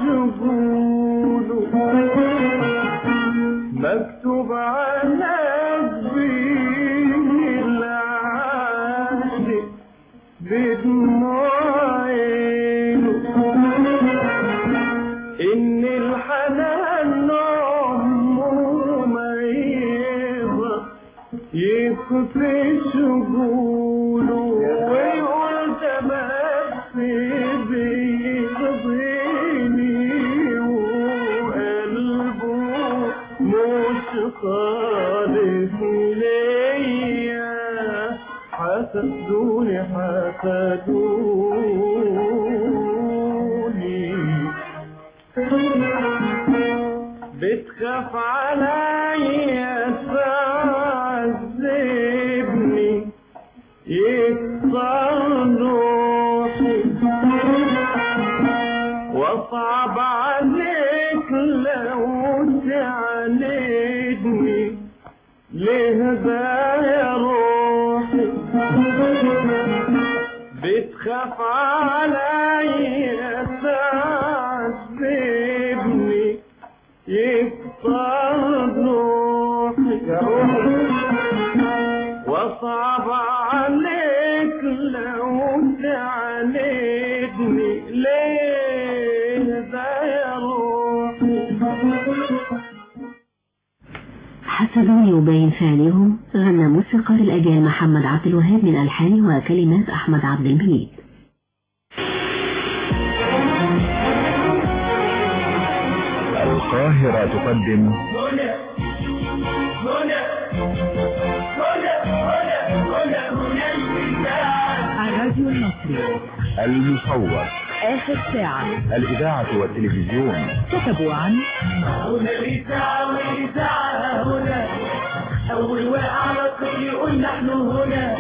شغوله مكتوب على جبين العاشق بدموع عينه إن الحنان عمره ما يقدر يكفي شغوله ويقول تمسي بيرضيني وقلبه مش خالص ليا حسدوني حسدوني بتخاف عليا تعذبني يكسر روحي واصعب عليك لو تعاندني ليه ده يا روحي بتخاف عليا تعذبني يكسر روحي يا روحي واصعب عليك لو تعاندني ليه ده يا روحي حسبوا يبين فعلهم غنى موسيقار الأجيال محمد عبد الوهاب من ألحان وكلمات أحمد عبد المجيد القاهرة تقدم هنا هنا هنا هنا هنا هنا الراديو المصري المصور آخر ساعة الإذاعة والتلفزيون كتبوا عن هنا الإذاعة والإذاعة هنا أول واقع على الطفل يقول نحن هنا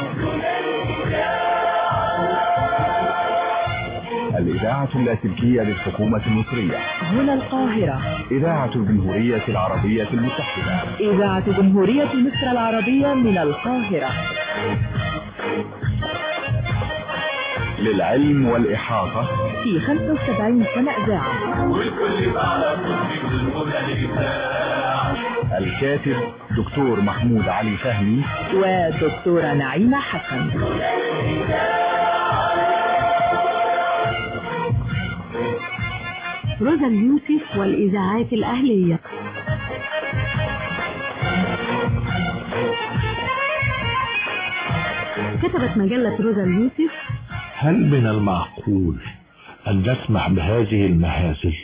الإذاعة اللاسلكية للحكومة المصرية هنا القاهرة إذاعة الجمهورية العربية المتحدة إذاعة جمهورية مصر العربية من القاهرة للعلم والإحاطة في 75 سنة إذاعة والكل بقى على الطفل بالهنا الإذاعة الكاتب دكتور محمود علي فهمي ودكتورة نعيمة حسن روزا اليوسف والإذاعات الأهلية كتبت مجلة روزا اليوسف هل من المعقول أن نسمح بهذه المهازل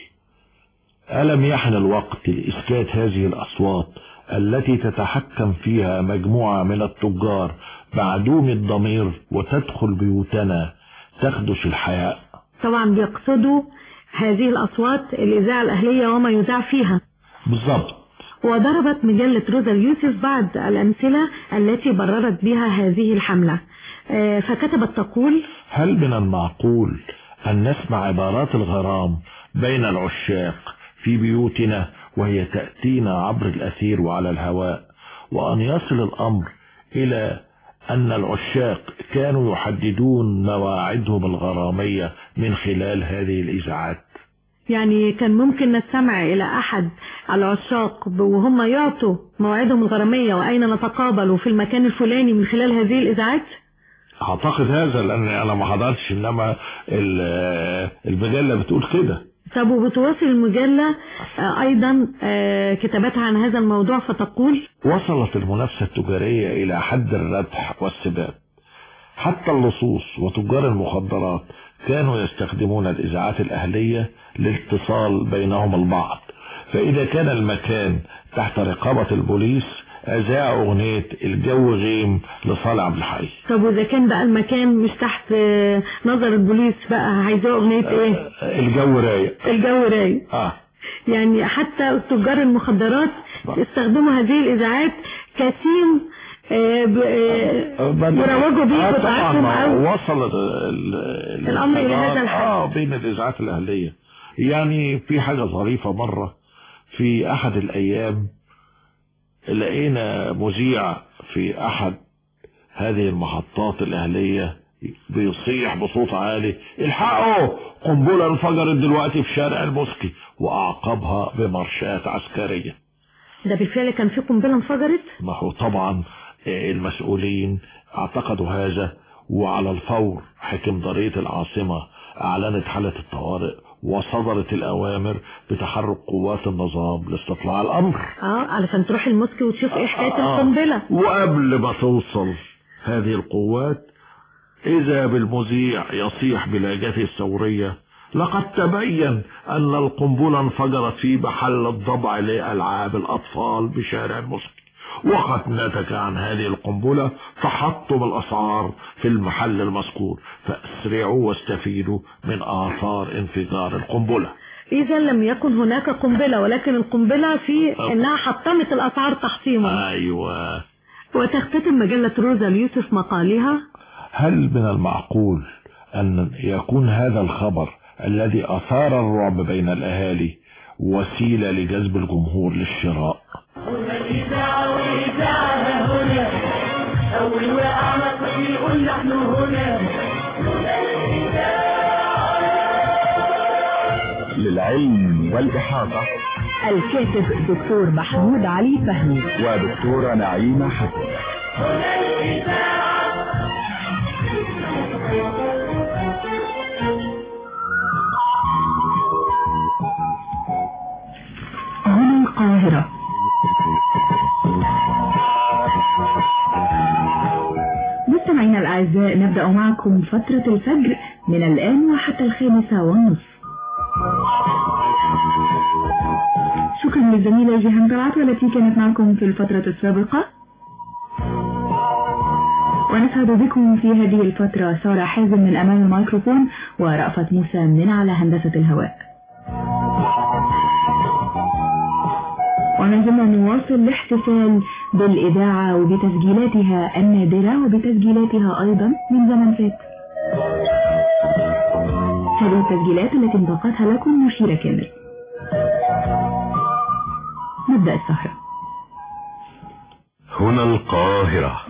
ألم يحن الوقت لإسكات هذه الأصوات التي تتحكم فيها مجموعة من التجار معدوم الضمير وتدخل بيوتنا تخدش الحياء طبعا بيقصدوا هذه الأصوات الإذاعة الأهلية وما يذاع فيها بالضبط وضربت مجلة روزا اليوسف بعض الأمثلة التي بررت بها هذه الحملة آه، فكتبت تقول هل من المعقول أن نسمع عبارات الغرام بين العشاق في بيوتنا وهي تأتينا عبر الأثير وعلى الهواء وأن يصل الأمر إلى أن العشاق كانوا يحددون مواعيدهم الغرامية من خلال هذه الإذاعات يعني كان ممكن نستمع إلى أحد العشاق وهم يعطوا موعدهم الغرامية وأين نتقابل في المكان الفلاني من خلال هذه الإذاعات أعتقد هذا لأن أنا ما حضرتش إنما ال- المجلة بتقول كده طب وبتواصل المجلة آه، أيضا آه، كتاباتها عن هذا الموضوع فتقول وصلت المنافسة التجارية إلى حد الربح والسباب حتى اللصوص وتجار المخدرات كانوا يستخدمون الإذاعات الأهلية للاتصال بينهم البعض فإذا كان المكان تحت رقابة البوليس أذاع أغنية الجو غيم لصالح عبد الحي طب وإذا كان بقى المكان مش تحت آه، نظر البوليس بقى هيذاعوا أغنية إيه؟ الجو رايق الجو رايق آه يعني حتى تجار المخدرات استخدموا هذه الإذاعات كسيم آه، ب- آه، يروجوا بيه آه بضاعتهم طبعا أو وصل ال- ال- الأمر إلى هذا الحوار، الحد. اه بين الإذاعات الأهلية يعني في حاجة ظريفة مرة في أحد الأيام لقينا مذيع في أحد هذه المحطات الأهلية بيصيح بصوت عالي الحقوا قنبلة انفجرت دلوقتي في شارع المسكي وأعقبها بمارشات عسكرية ده بالفعل كان في قنبلة انفجرت ما هو طبعا المسؤولين اعتقدوا هذا وعلى الفور حكم ضرية العاصمة أعلنت حالة الطوارئ وصدرت الأوامر بتحرك قوات النظام لاستطلاع الأمر اه علشان تروح المسكي وتشوف ايه حكاية آه. القنبلة وقبل ما توصل هذه القوات إذا بالمذيع يصيح بلهجته الثورية لقد تبين أن القنبلة انفجرت في محل الضبع لألعاب الأطفال بشارع المسكي وقد نتج عن هذه القنبلة تحطم الأسعار في المحل المذكور فأسرعوا واستفيدوا من آثار انفجار القنبلة اذا لم يكن هناك قنبلة ولكن القنبلة في آه. انها حطمت الاسعار تحطيما أيوة وتختتم مجلة روزا اليوسف مقالها هل من المعقول أن يكون هذا الخبر الذي أثار الرعب بين الأهالي وسيلة لجذب الجمهور للشراء هنا الإذاعة وإذاعة هنا أول وقع مصر يقول نحن هنا للعلم والإحاطة الكاتب دكتور محمود علي فهمي ودكتورة نعيمة حسن هنا القاهرة مستمعينا الأعزاء نبدأ معكم فترة الفجر من الآن وحتى الخامسة والنصف شكرا للزميلة جيهان طلعت والتي كانت معكم في الفترة السابقة ونسعد بكم في هذه الفترة سارة حازم من أمام الميكروفون ورأفت موسى من على هندسة الهواء وما زلنا نواصل الاحتفال بالإذاعة وبتسجيلاتها النادرة وبتسجيلاتها أيضا من زمن فات هذه التسجيلات التي انتقتها لكم مشيرة كامل نبدأ السهرة هنا القاهرة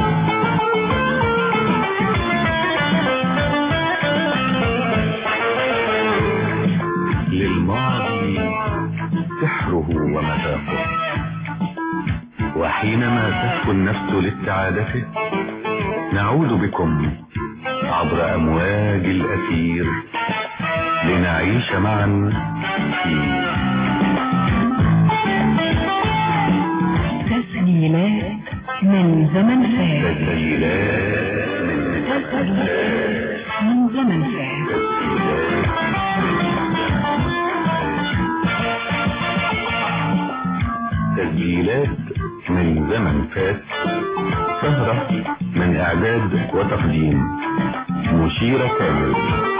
للماضي سحره ومذاقه وحينما تهفو النفس لاستعادته نعود بكم عبر أمواج الأثير لنعيش معا في تسجيلات من زمن فات تسجيلات من تسجيلات من زمن فات تسجيلات من زمن فات سهرة من إعداد وتقديم مشيرة كامل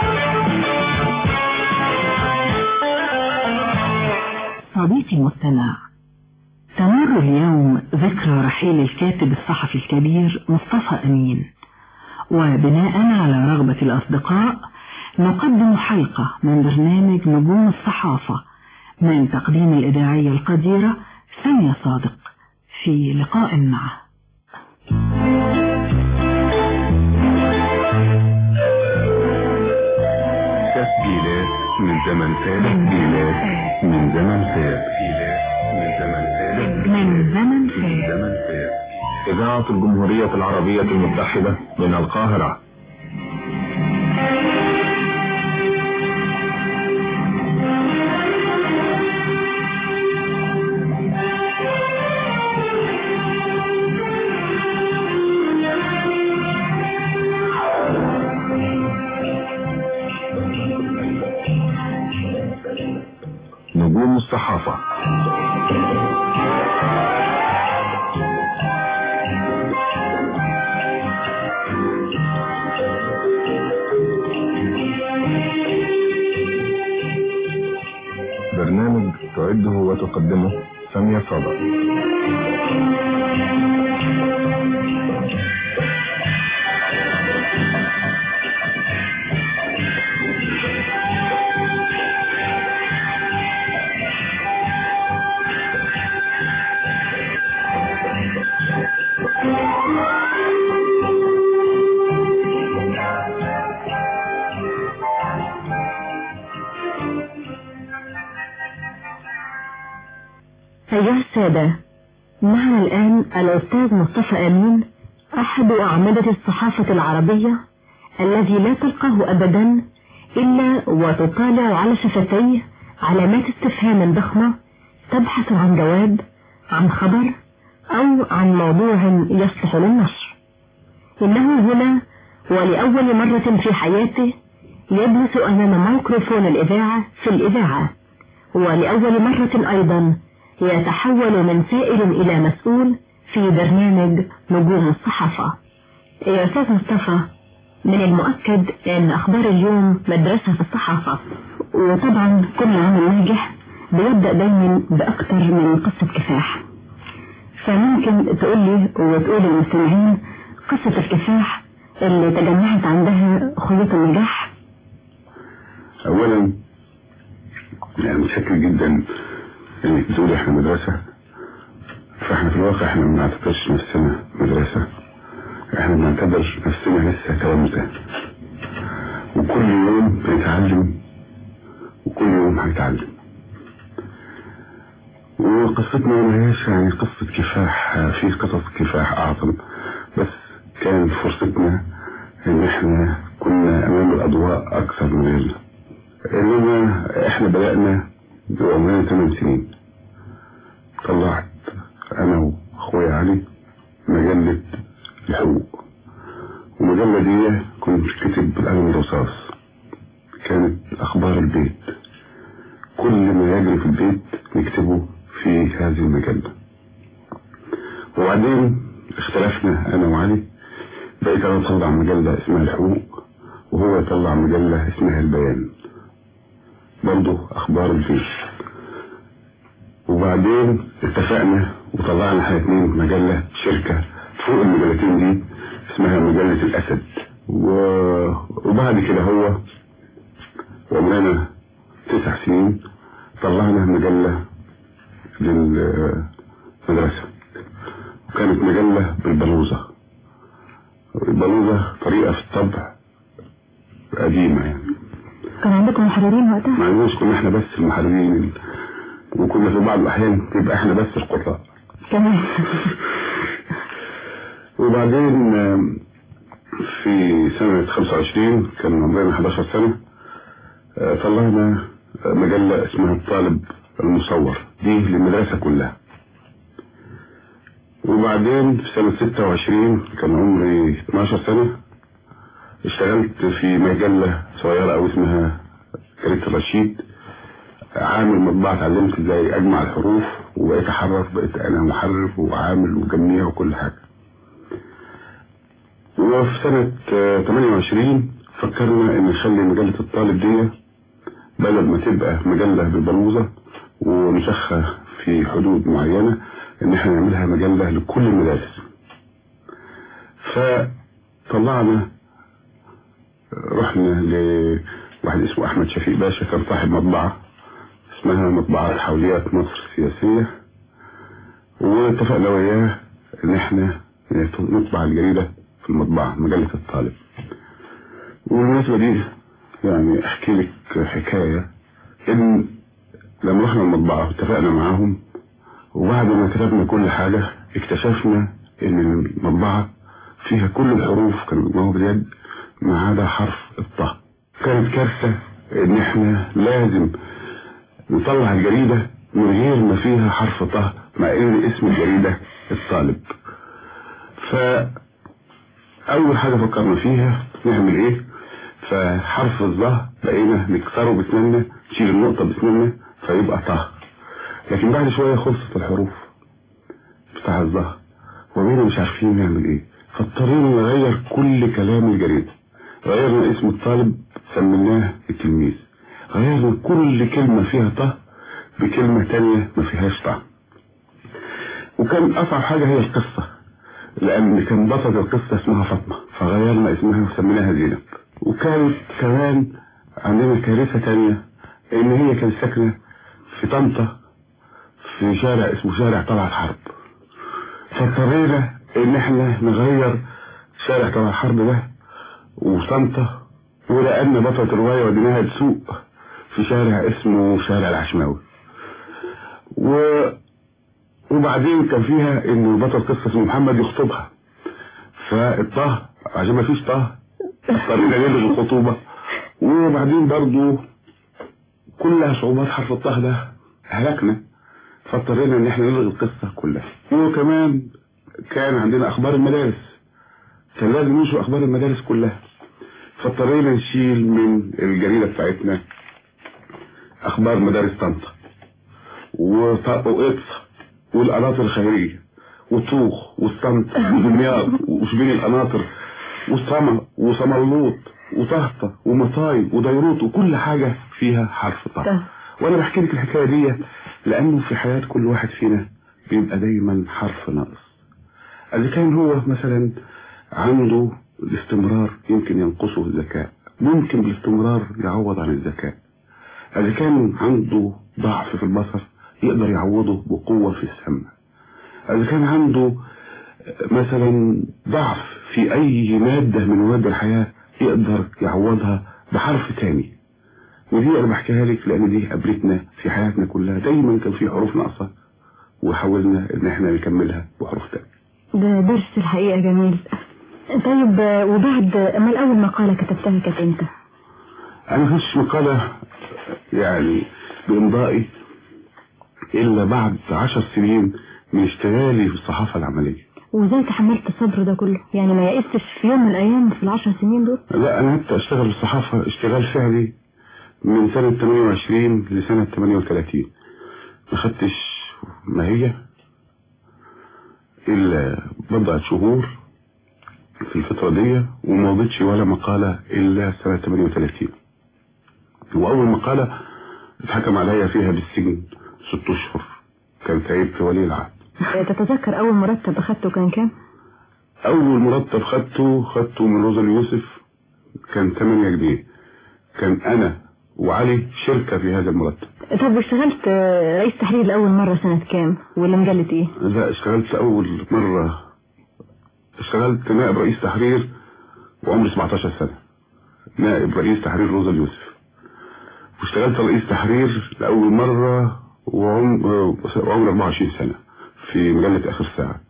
صديقي المستمع تمر اليوم ذكرى رحيل الكاتب الصحفي الكبير مصطفى أمين وبناء على رغبة الأصدقاء نقدم حلقة من برنامج نجوم الصحافة من تقديم الإذاعية القديرة سامية صادق في لقاء معه تسجيلات من زمن فات تسجيلات من زمن فات تسجيلات من زمن فات من زمن من فات زمن فات إذاعة الجمهورية العربية المتحدة من القاهرة نجوم الصحافة برنامج تعده وتقدمه سامية صادق أيها السادة معنا الآن الأستاذ مصطفى أمين أحد أعمدة الصحافة العربية الذي لا تلقاه أبدا إلا وتطالع على شفتيه علامات استفهام ضخمة تبحث عن جواب عن خبر أو عن موضوع يصلح للنشر إنه هنا ولأول مرة في حياته يجلس أمام ميكروفون الإذاعة في الإذاعة ولأول مرة أيضا يتحول من سائل إلى مسؤول في برنامج نجوم الصحافة يا أستاذ مصطفى من المؤكد أن أخبار اليوم مدرسة في الصحافة وطبعا كل عمل ناجح بيبدأ دايما بأكتر من قصة كفاح فممكن تقول لي وتقول للمستمعين قصة الكفاح اللي تجمعت عندها خيوط النجاح اولا يعني متشكر جدا انك بتقولي احنا مدرسة فاحنا في الواقع احنا ما بنعتبرش نفسنا مدرسة احنا بنعتبر نفسنا لسه تلامذة وكل يوم بنتعلم وكل يوم هنتعلم وقصتنا ما هيش يعني قصة كفاح في قصص كفاح أعظم بس كان فرصتنا إن إحنا كنا أمام الأضواء أكثر من غيرنا إنما إحنا بدأنا بعمرنا 8 سنين طلعت أنا وأخويا علي مجلة الحقوق والمجلة دي كنت كتب بالقلم الرصاص كانت أخبار البيت كل ما يجري في البيت نكتبه في هذه المجلة وبعدين اختلفنا أنا وعلي بقيت أنا أطلع مجلة اسمها الحقوق وهو يطلع مجلة اسمها البيان برضه أخبار البيت وبعدين اتفقنا وطلعنا احنا اتنين مجلة شركة فوق المجلتين دي اسمها مجلة الأسد و... وبعد كده هو وعمرنا تسع سنين طلعنا مجلة للمدرسة وكانت مجلة بالبلوزة البلوزة طريقة في الطبع قديمة يعني كان عندكم محررين وقتها؟ ما عندناش كنا احنا بس المحررين وكنا في بعض الأحيان يبقى احنا بس القراء كمان وبعدين آم، في سنة 25 كان عمرنا 11 سنة آه، طلعنا آه، مجلة اسمها الطالب المصور دي للمدرسة كلها وبعدين في سنة 26 كان عمري 12 سنة اشتغلت في مجلة صغيرة أو اسمها كريت الرشيد عامل مطبعة اتعلمت ازاي اجمع الحروف وبقيت احرر بقيت انا محرر وعامل وجميع وكل حاجة وفي سنة آه، 28 فكرنا ان نخلي مجلة الطالب دي بدل ما تبقى مجلة بالبلوزة ونسخها في حدود معينة ان احنا نعملها مجلة لكل المدارس فطلعنا رحنا لواحد اسمه احمد شفيق باشا كان صاحب مطبعة اسمها مطبعة حوليات مصر السياسية واتفقنا وياه ان احنا نطبع الجريدة في المطبعة مجلة الطالب والمناسبة دي يعني احكي لك حكاية ان لما رحنا المطبعة واتفقنا معاهم وبعد ما كتبنا كل حاجة اكتشفنا ان المطبعة فيها كل الحروف كانوا بيجمعوا باليد ما عدا حرف الطاء كانت كارثة ان احنا لازم نطلع الجريدة من غير ما فيها حرف طه مع ان اسم الجريدة الطالب فأول حاجة فكرنا فيها نعمل ايه فحرف الظه بقينا نكسره بسناننا نشيل النقطة بسناننا فيبقى طه لكن بعد شوية خلصت الحروف بتاع الظه وبقينا مش عارفين نعمل ايه فاضطرينا نغير كل كلام الجريدة غيرنا اسم الطالب سميناه التلميذ غيرنا كل كلمة فيها طه بكلمة تانية ما فيهاش طه وكان أصعب حاجة هي القصة لأن كان بطل القصة اسمها فاطمة فغيرنا اسمها وسميناها زينب وكانت كمان عندنا كارثة تانية إن هي كانت ساكنة في طنطا في شارع اسمه شارع طلعت حرب فاضطرينا إن إحنا نغير شارع طلعت حرب ده وطنطا ولأن بطلة الرواية وديناها السوق في شارع اسمه شارع العشماوي وبعدين كان فيها ان البطل قصة اسمه محمد يخطبها فالطه عشان ما فيش طه اضطرينا نلغي الخطوبة وبعدين برضو كلها صعوبات حرف الطه ده هلكنا فاضطرينا ان احنا نلغي القصة كلها وكمان كان عندنا اخبار المدارس كان لازم ننشر اخبار المدارس كلها فاضطرينا نشيل من الجريدة بتاعتنا اخبار مدارس طنطا وط- وإقصى والقناطر الخيرية وطوخ والصمت ودمياط وشبين القناطر وصمى وصملوط وطهطة ومطاي وديروت وكل حاجة فيها حرف طه طه. وانا بحكي لك الحكاية دي لانه في حياة كل واحد فينا بيبقى دايما حرف ناقص اذا كان هو مثلا عنده الاستمرار يمكن ينقصه الذكاء ممكن بالاستمرار يعوض عن الذكاء إذا كان عنده ضعف في البصر يقدر يعوضه بقوة في السمع إذا كان عنده مثلا ضعف في أي مادة من مواد الحياة يقدر يعوضها بحرف تاني ودي أنا بحكيها لك لأن دي قابلتنا في حياتنا كلها دايما كان في حروف ناقصة وحاولنا إن احنا نكملها بحروف تانية ده درس الحقيقة جميل طيب آه، وبعد أما الأول مقالة كتبتها كانت إمتى؟ أنا مفيش مقالة يعني بإمضائي إلا بعد عشر سنين من اشتغالي في الصحافة العملية وإزاي تحملت الصبر ده كله؟ يعني ما يئستش في يوم من الأيام في العشر سنين دول؟ لا أنا هبدأ أشتغل في الصحافة اشتغال فعلي من سنة 28 لسنة 38 ما خدتش ماهية إلا بضعة شهور في الفترة دي وما وضعتش ولا مقالة إلا سنة 38 وأول مقالة اتحكم عليا فيها بالسجن ست أشهر كان تعيب في ولي العهد آه، تتذكر أول مرتب أخدته كان كام؟ أول مرتب خدته خدته من روزا اليوسف كان 8 جنيه كان أنا وعلي شركة في هذا المرتب طب واشتغلت آه، رئيس تحرير لأول مرة سنة كام؟ ولا مجلة إيه؟ لا اشتغلت أول مرة اشتغلت نائب رئيس تحرير وعمري 17 سنة نائب رئيس تحرير روزا اليوسف واشتغلت رئيس تحرير لأول مرة وعم- وعمري 24 سنة في مجلة آخر ساعة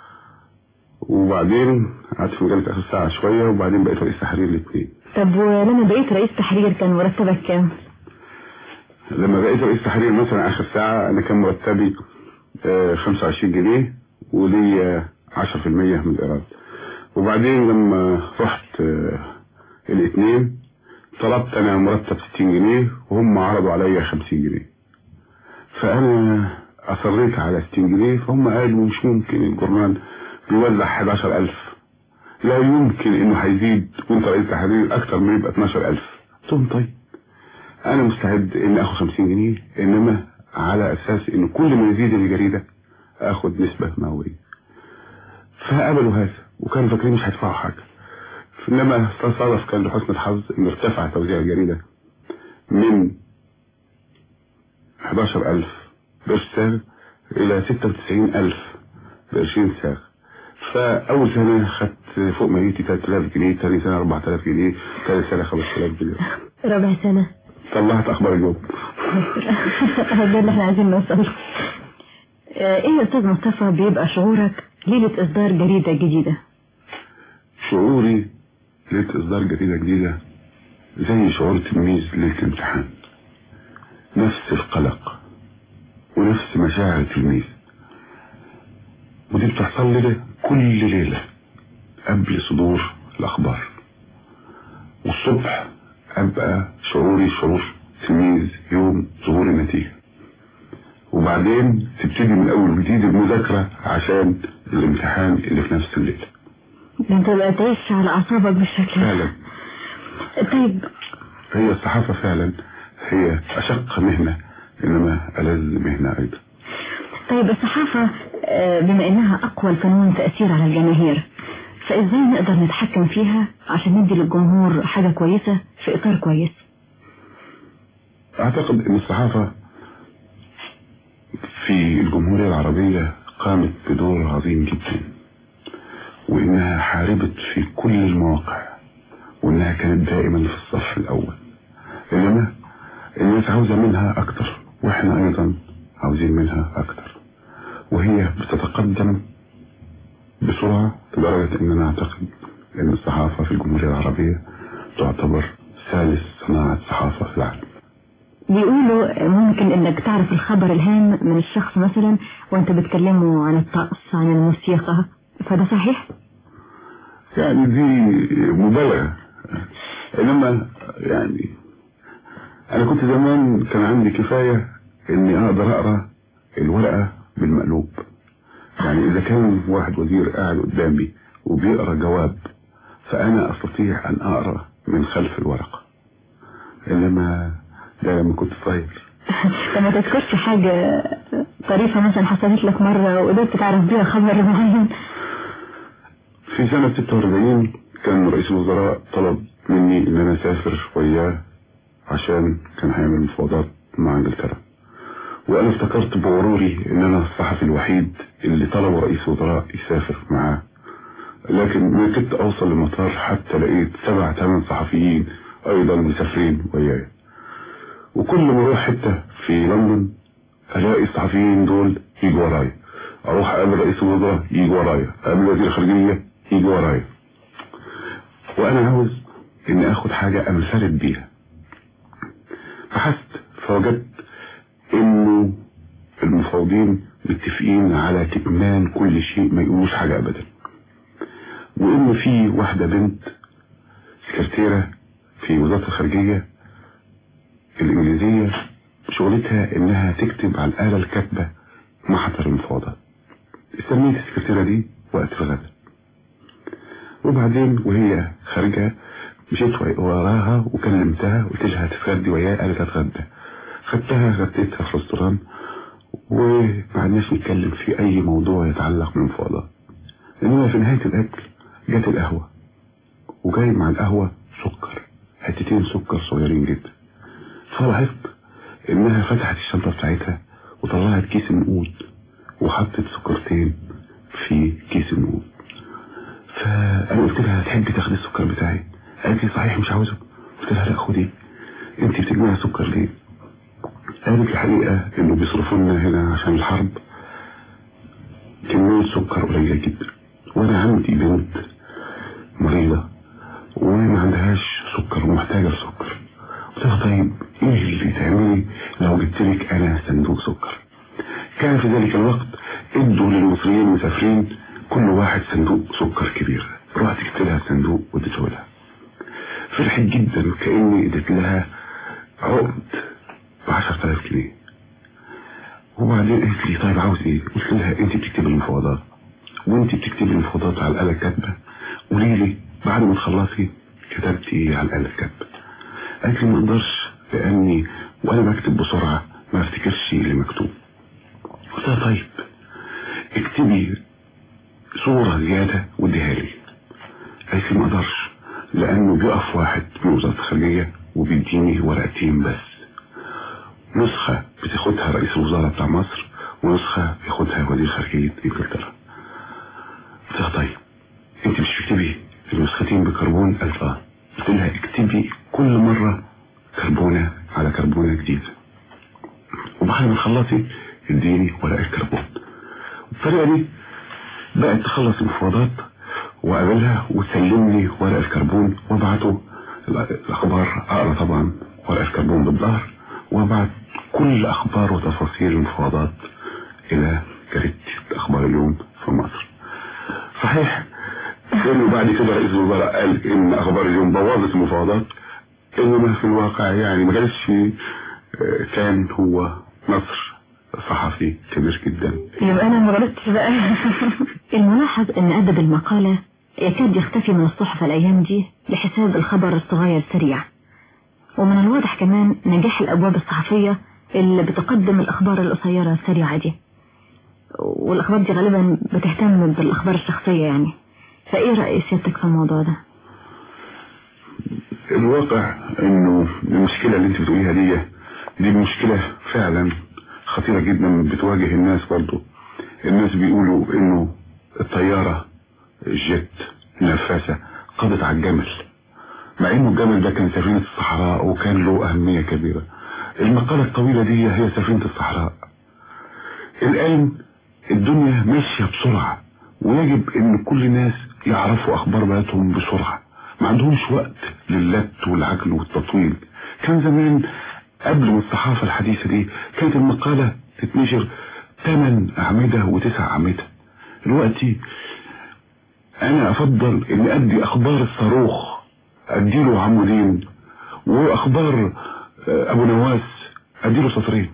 وبعدين قعدت في مجلة آخر ساعة شوية وبعدين بقيت رئيس تحرير الاثنين طب ولما بقيت رئيس تحرير كان مرتبك كام؟ لما بقيت رئيس تحرير مثلا آخر ساعة أنا كان مرتبي آه، 25 جنيه وليا 10% من الإيراد وبعدين لما رحت آه، الاثنين طلبت أنا مرتب 60 جنيه وهم عرضوا عليا 50 جنيه فأنا أصريت على 60 جنيه فهم قالوا مش ممكن الجرنان بيوزع 11000 لا يمكن إنه هيزيد وأنت رئيس تحرير أكتر من يبقى 12000 قلت لهم طيب انا مستعد ان اخد 50 جنيه انما على اساس ان كل ما يزيد الجريدة اخد نسبة مئوية فقبلوا هذا وكانوا فاكرين مش هيدفعوا حاجة انما تصادف كان لحسن الحظ ان ارتفع توزيع الجريدة من 11000 قرش ساغ الى 96000 قرشين ساغ فاول سنة خدت فوق ميتي 3000 جنيه تاني سنة 4000 جنيه تاني سنة 5000 جنيه ربع سنة طلعت اخبار اليوم ده اللي احنا عايزين نوصل له. آه، ايه يا استاذ مصطفى بيبقى شعورك ليلة اصدار جريدة جديدة شعوري ليلة إصدار جريدة جديدة زي شعور تلميذ ليلة الامتحان نفس القلق ونفس مشاعر التلميذ ودي بتحصل لي كل ليلة قبل صدور الأخبار والصبح أبقى شعوري شعور تلميذ يوم ظهور النتيجة وبعدين تبتدي من أول جديد المذاكرة عشان الامتحان اللي في نفس الليلة ده انت بقى تعيش على اعصابك بالشكل ده. فعلا طيب هي الصحافة فعلا هي أشق مهنة إنما ألذ مهنة أيضا طيب الصحافة آه، بما انها اقوى الفنون تأثير على الجماهير فازاي نقدر نتحكم فيها عشان ندي للجمهور حاجة كويسة في اطار كويس أعتقد أن الصحافة في الجمهورية العربية قامت بدور عظيم جدا وإنها حاربت في كل المواقع وإنها كانت دائما في الصف الأول إنما الناس عاوزة منها أكتر وإحنا أيضا عاوزين منها أكتر وهي بتتقدم بسرعة لدرجة ان انا اعتقد ان الصحافة في الجمهورية العربية تعتبر ثالث صناعة صحافة في العالم بيقولوا ممكن انك تعرف الخبر الهام من الشخص مثلا وانت بتكلمه عن الطقس عن الموسيقى فده صحيح؟ يعني دي مبالغة انما يعني انا كنت زمان كان عندي كفاية اني اقدر اقرا الورقة بالمقلوب يعني اذا كان واحد وزير قاعد قدامي وبيقرا جواب فانا استطيع ان اقرا من خلف الورقة انما ده لما كنت صغير لما تذكرش حاجة طريفة مثلا حصلت لك مرة وقدرت تعرف بيها خبر معين في سنة 46 كان رئيس الوزراء طلب مني ان انا اسافر وياه عشان كان هيعمل مفاوضات مع انجلترا وانا افتكرت بغروري ان انا الصحفي الوحيد اللي طلب رئيس الوزراء يسافر معاه لكن ما كنت اوصل المطار حتى لقيت سبع ثمان صحفيين ايضا مسافرين وياي وكل ما اروح حته في لندن الاقي الصحفيين دول يجوا ورايا اروح اقابل رئيس الوزراء يجي ورايا اقابل وزير الخارجيه يجي ورايا وانا عاوز اني اخد حاجه انفرد بيها بحثت فوجدت انه المفاوضين متفقين على كتمان كل شيء ما يقولوش حاجه ابدا وان في واحده بنت سكرتيره في وزاره الخارجيه الانجليزيه شغلتها انها تكتب على الاله الكاتبه محضر المفاوضات استنيت السكرتيره دي وقت الغداء وبعدين وهي خارجه مشيت وراها وكلمتها قلت لها هتتغدي وياي قالت هتغدى خدتها غديتها في رستوران وما عدناش نتكلم في اي موضوع يتعلق بالمفاوضات انما في نهايه الاكل جت القهوه وجاي مع القهوه سكر حتتين سكر صغيرين جدا فلاحظت انها فتحت الشنطه بتاعتها وطلعت كيس النقود وحطت سكرتين في كيس النقود فانا قلت لها تحبي تاخدي السكر بتاعي قالت لي صحيح مش عاوزه قلت لها لا خدي انت بتجمعي سكر ليه قالت الحقيقه انه بيصرفوا لنا هنا عشان الحرب كميه سكر قليله جدا وانا عندي بنت مريضه وما عندهاش سكر ومحتاجه لسكر قلت لها طيب ايه اللي تعملي لو جبت لك انا صندوق سكر كان في ذلك الوقت ادوا للمصريين المسافرين كل واحد صندوق سكر كبير رحت جبت لها صندوق واديته لها فرحت جدا كاني اديت لها عقد ب 10000 جنيه وبعدين قالت لي طيب عاوز ايه؟ قلت لها انت بتكتبي المفاوضات وانت بتكتبي المفاوضات على الاله الكاتبه قولي لي بعد ما تخلصي كتبتي على الاله الكاتبه قالت لي ما اقدرش لاني وانا بكتب بسرعه ما افتكرش اللي مكتوب قلت لها طيب اكتبي صورة زيادة واديها لي قالت لي ما اقدرش لانه بيقف واحد من وزارة الخارجية وبيديني ورقتين بس نسخة بتاخدها رئيس الوزراء بتاع مصر ونسخة بياخدها وزير خارجية انجلترا قلت لها طيب انت مش بتكتبي النسختين بكربون قالت اه قلت لها اكتبي كل مرة كربونة على كربونة جديدة وبعد ما تخلصي اديني ورقة كربون بالطريقة دي بقت تخلص المفاوضات وقابلها وتسلمني ورق الكربون وابعته الاخبار اقرا طبعا ورق الكربون بالظهر وابعت كل اخبار وتفاصيل المفاوضات الى جريدة اخبار اليوم في مصر صحيح انه بعد كده رئيس الوزراء قال ان اخبار اليوم بوظت المفاوضات انما في الواقع يعني ما كانش كان هو نصر صحفي كبير جدا يبقى انا ما غلطتش بقى الملاحظ ان ادب المقالة يكاد يختفي من الصحف الايام دي بحساب الخبر الصغير السريع ومن الواضح كمان نجاح الابواب الصحفية اللي بتقدم الاخبار القصيرة السريعة دي والاخبار دي غالبا بتهتم بالاخبار الشخصية يعني فايه رأي سيادتك في الموضوع ده الواقع انه المشكلة اللي انت بتقوليها دي دي مشكلة فعلا خطيرة جدا بتواجه الناس برضو الناس بيقولوا انه الطيارة الجيت النفاسة قضت على الجمل مع انه الجمل ده كان سفينة الصحراء وكان له اهمية كبيرة المقالة الطويلة دي هي سفينة الصحراء الان الدنيا ماشية بسرعة ويجب ان كل الناس يعرفوا اخبار بلدهم بسرعة ما عندهمش وقت للت والعجل والتطويل كان زمان قبل ما الصحافة الحديثة دي كانت المقالة تتنشر ثمان أعمدة وتسع أعمدة دلوقتي أنا أفضل إن أدي أخبار الصاروخ أديله عمودين وأخبار آه، أبو نواس أديله سطرين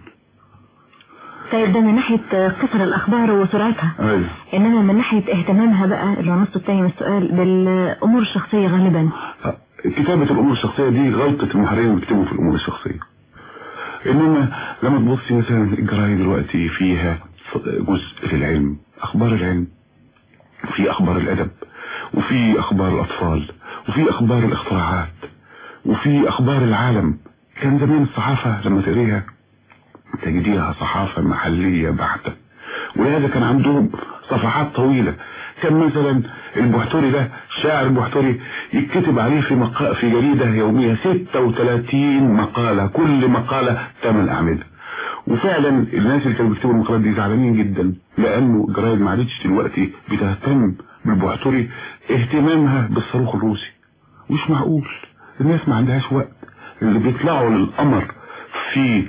طيب ده من ناحية قصر الأخبار وسرعتها أيوة إنما من ناحية اهتمامها بقى اللي هو النص التاني من السؤال بالأمور الشخصية غالبا آه، كتابة الأمور الشخصية دي غلطة المحررين اللي بيكتبوا في الأمور الشخصية إنما لما تبصي مثلا الجرايد دلوقتي فيها جزء للعلم أخبار العلم وفي أخبار الأدب وفي أخبار الأطفال وفي أخبار الاختراعات وفي أخبار العالم كان زمان الصحافة لما تقريها تجديها صحافة محلية بحتة ولهذا كان عندهم صفحات طويلة كان مثلا البحتري ده شاعر البحتري يتكتب عليه في مقا... في جريدة يومية 36 مقالة كل مقالة 8 أعمدة وفعلا الناس اللي كانوا بيكتبوا المقالات دي زعلانين جدا لأنه الجرايد ما عادتش دلوقتي بتهتم بالبحتري اهتمامها بالصاروخ الروسي مش معقول الناس ما عندهاش وقت اللي بيطلعوا للقمر في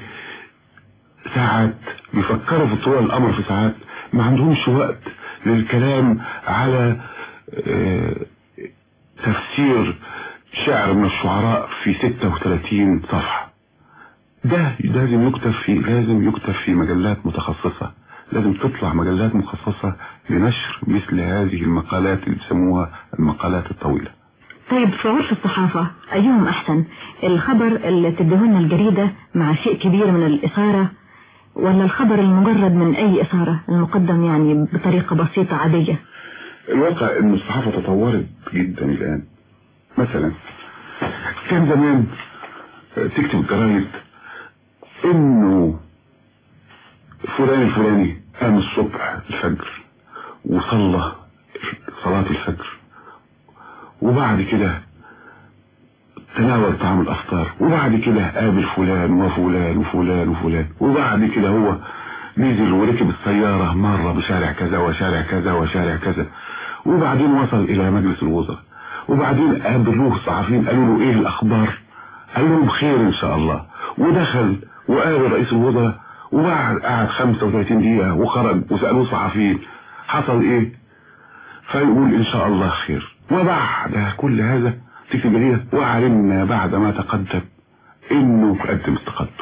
ساعات بيفكروا في طلوع القمر في ساعات ما عندهمش وقت للكلام على آه، تفسير شعر من الشعراء في 36 صفحة ده لازم يكتب في لازم يكتب في مجلات متخصصة لازم تطلع مجلات مخصصة لنشر مثل هذه المقالات اللي بيسموها المقالات الطويلة طيب في عرف الصحافة أيهم أحسن الخبر اللي تدهن الجريدة مع شيء كبير من الإثارة ولا الخبر المجرد من أي إثارة المقدم يعني بطريقة بسيطة عادية الواقع ان الصحافة تطورت جدا الان مثلا كان زمان تكتب الجرايد انه فلان الفلاني قام الصبح الفجر وصلى صلاة الفجر وبعد كده تناول طعام الافطار وبعد كده قابل فلان وفلان وفلان وفلان وبعد كده هو نزل وركب السيارة مرة بشارع كذا وشارع كذا وشارع كذا وبعدين وصل الى مجلس الوزراء وبعدين قابلوه الصحفيين قالوا له ايه الاخبار قال لهم خير ان شاء الله ودخل وقابل رئيس الوزراء وبعد قعد 35 دقيقة وخرج وسألوه الصحفيين حصل ايه فيقول ان شاء الله خير وبعد كل هذا تكتب جريدة وعلمنا بعد ما تقدم انه قدم استقالته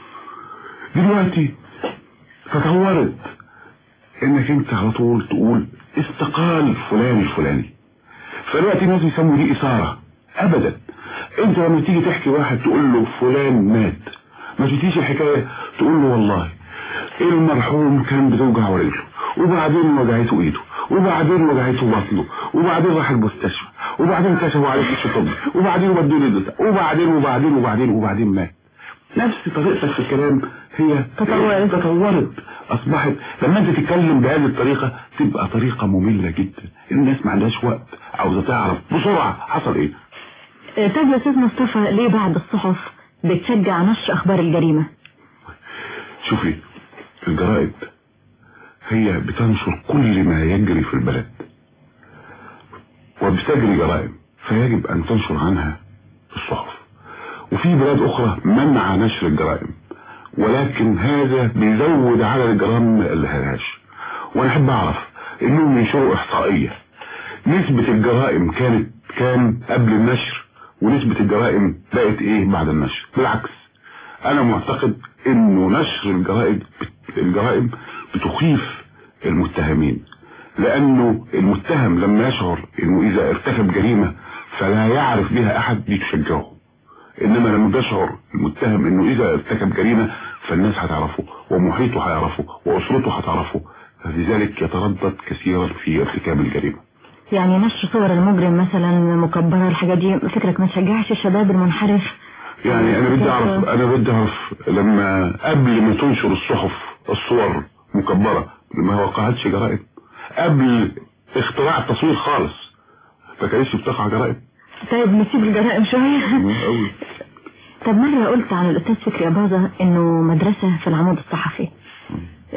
دلوقتي تطورت انك انت على طول تقول استقال فلان الفلاني فدلوقتي الناس بيسموا دي اثارة ابدا انت لما تيجي تحكي واحد تقول له فلان مات ما تجيش الحكاية تقول له والله المرحوم كان بتوجع رجله وبعدين وجعته ايده وبعدين وجعته بطنه وبعدين راح المستشفى وبعدين كشفوا عليه كشف طبي وبعدين ودوه للدكتور وبعدين وبعدين وبعدين وبعدين مات نفس طريقتك في الكلام هي تطورت. تطورت اصبحت لما انت تتكلم بهذه الطريقة تبقى طريقة مملة جدا الناس ما عندهاش وقت عاوزة تعرف بسرعة حصل ايه آه، طيب يا أستاذ مصطفى ليه بعض الصحف بتشجع نشر أخبار الجريمة شوفي الجرائد هي بتنشر كل ما يجري في البلد وبتجري جرائم فيجب ان تنشر عنها الصحف وفي بلاد اخرى منع نشر الجرائم ولكن هذا بيزود عدد الجرائم ما قالهاش وانا احب اعرف انهم ينشروا احصائيه نسبه الجرائم كانت كام قبل النشر ونسبه الجرائم بقت ايه بعد النشر بالعكس انا معتقد انه نشر الجرائم الجرائم بتخيف المتهمين لانه المتهم لما يشعر انه اذا ارتكب جريمة فلا يعرف بها احد دي تشجعه انما لما بيشعر المتهم انه اذا ارتكب جريمة فالناس هتعرفه ومحيطه هيعرفه واسرته هتعرفه فلذلك يتردد كثيرا في ارتكاب الجريمة يعني نشر صور المجرم مثلا مكبرة الحاجات دي فكرك ما تشجعش الشباب المنحرف يعني انا بدي اعرف انا بدي اعرف لما قبل ما تنشر الصحف الصور مكبرة ما وقعتش جرائم قبل اختراع التصوير خالص ما كانتش بتقع جرائم طيب نسيب الجرائم شوية قوي طب مرة قلت عن الأستاذ فكري أباظة إنه مدرسة في العمود الصحفي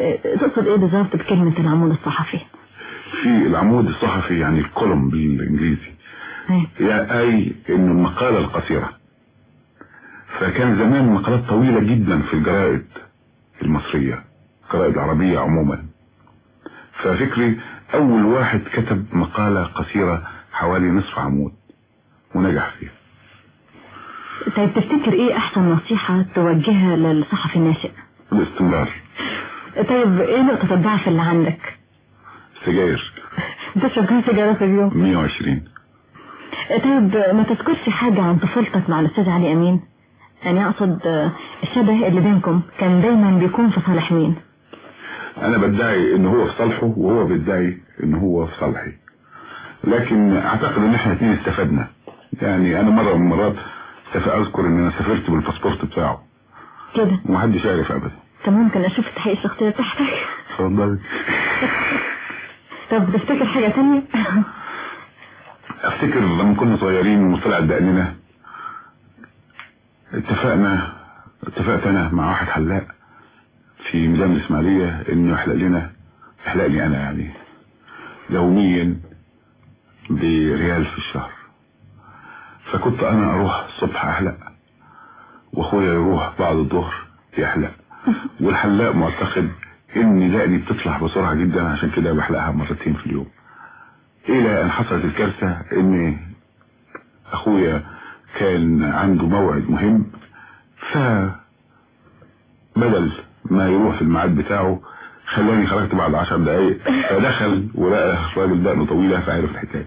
آه، تقصد ايه بالظبط بكلمة العمود الصحفي في العمود الصحفي يعني الكولوم بالانجليزي أيوة. يعني اي انه المقالة القصيرة فكان زمان مقالات طويلة جدا في الجرائد المصرية الجرائد العربية عموما ففكري اول واحد كتب مقالة قصيرة حوالي نصف عمود ونجح فيها طيب تفتكر ايه احسن نصيحة توجهها للصحفي الناشئ الاستمرار طيب ايه نقطة الضعف اللي عندك سجاير بتشرب كام سيجارة في اليوم 120 طيب ما تذكرش حاجة عن طفولتك مع الأستاذ علي أمين يعني أقصد آه، الشبه اللي بينكم كان دايما بيكون في صالح مين انا بدعي ان هو في صالحه وهو بيدعي ان هو في صالحي لكن اعتقد ان احنا اتنين استفدنا يعني انا مرة من المرات سف- اذكر ان انا سافرت بالباسبورت بتاعه كده ومحدش عارف ابدا طب ممكن أشوف التحقيق الشخصية بتاعتك اتفضلي طب تفتكر حاجة تانية افتكر لما كنا صغيرين وطلعت دقننا اتفقنا اتفقت انا مع واحد حلاق في ميدان الاسماعيليه انه يحلق لنا يحلق لي انا يعني يوميا بريال في الشهر فكنت انا اروح الصبح احلق واخويا يروح بعد الظهر يحلق والحلاق معتقد ان دقني بتطلع بسرعه جدا عشان كده بحلقها مرتين في اليوم الى ان حصلت الكارثة ان اخويا كان عنده موعد مهم ف بدل ما يروح في الميعاد بتاعه خلاني خرجت بعد عشر دقايق فدخل ولقى الراجل دقنه طويلة فعرف الحكاية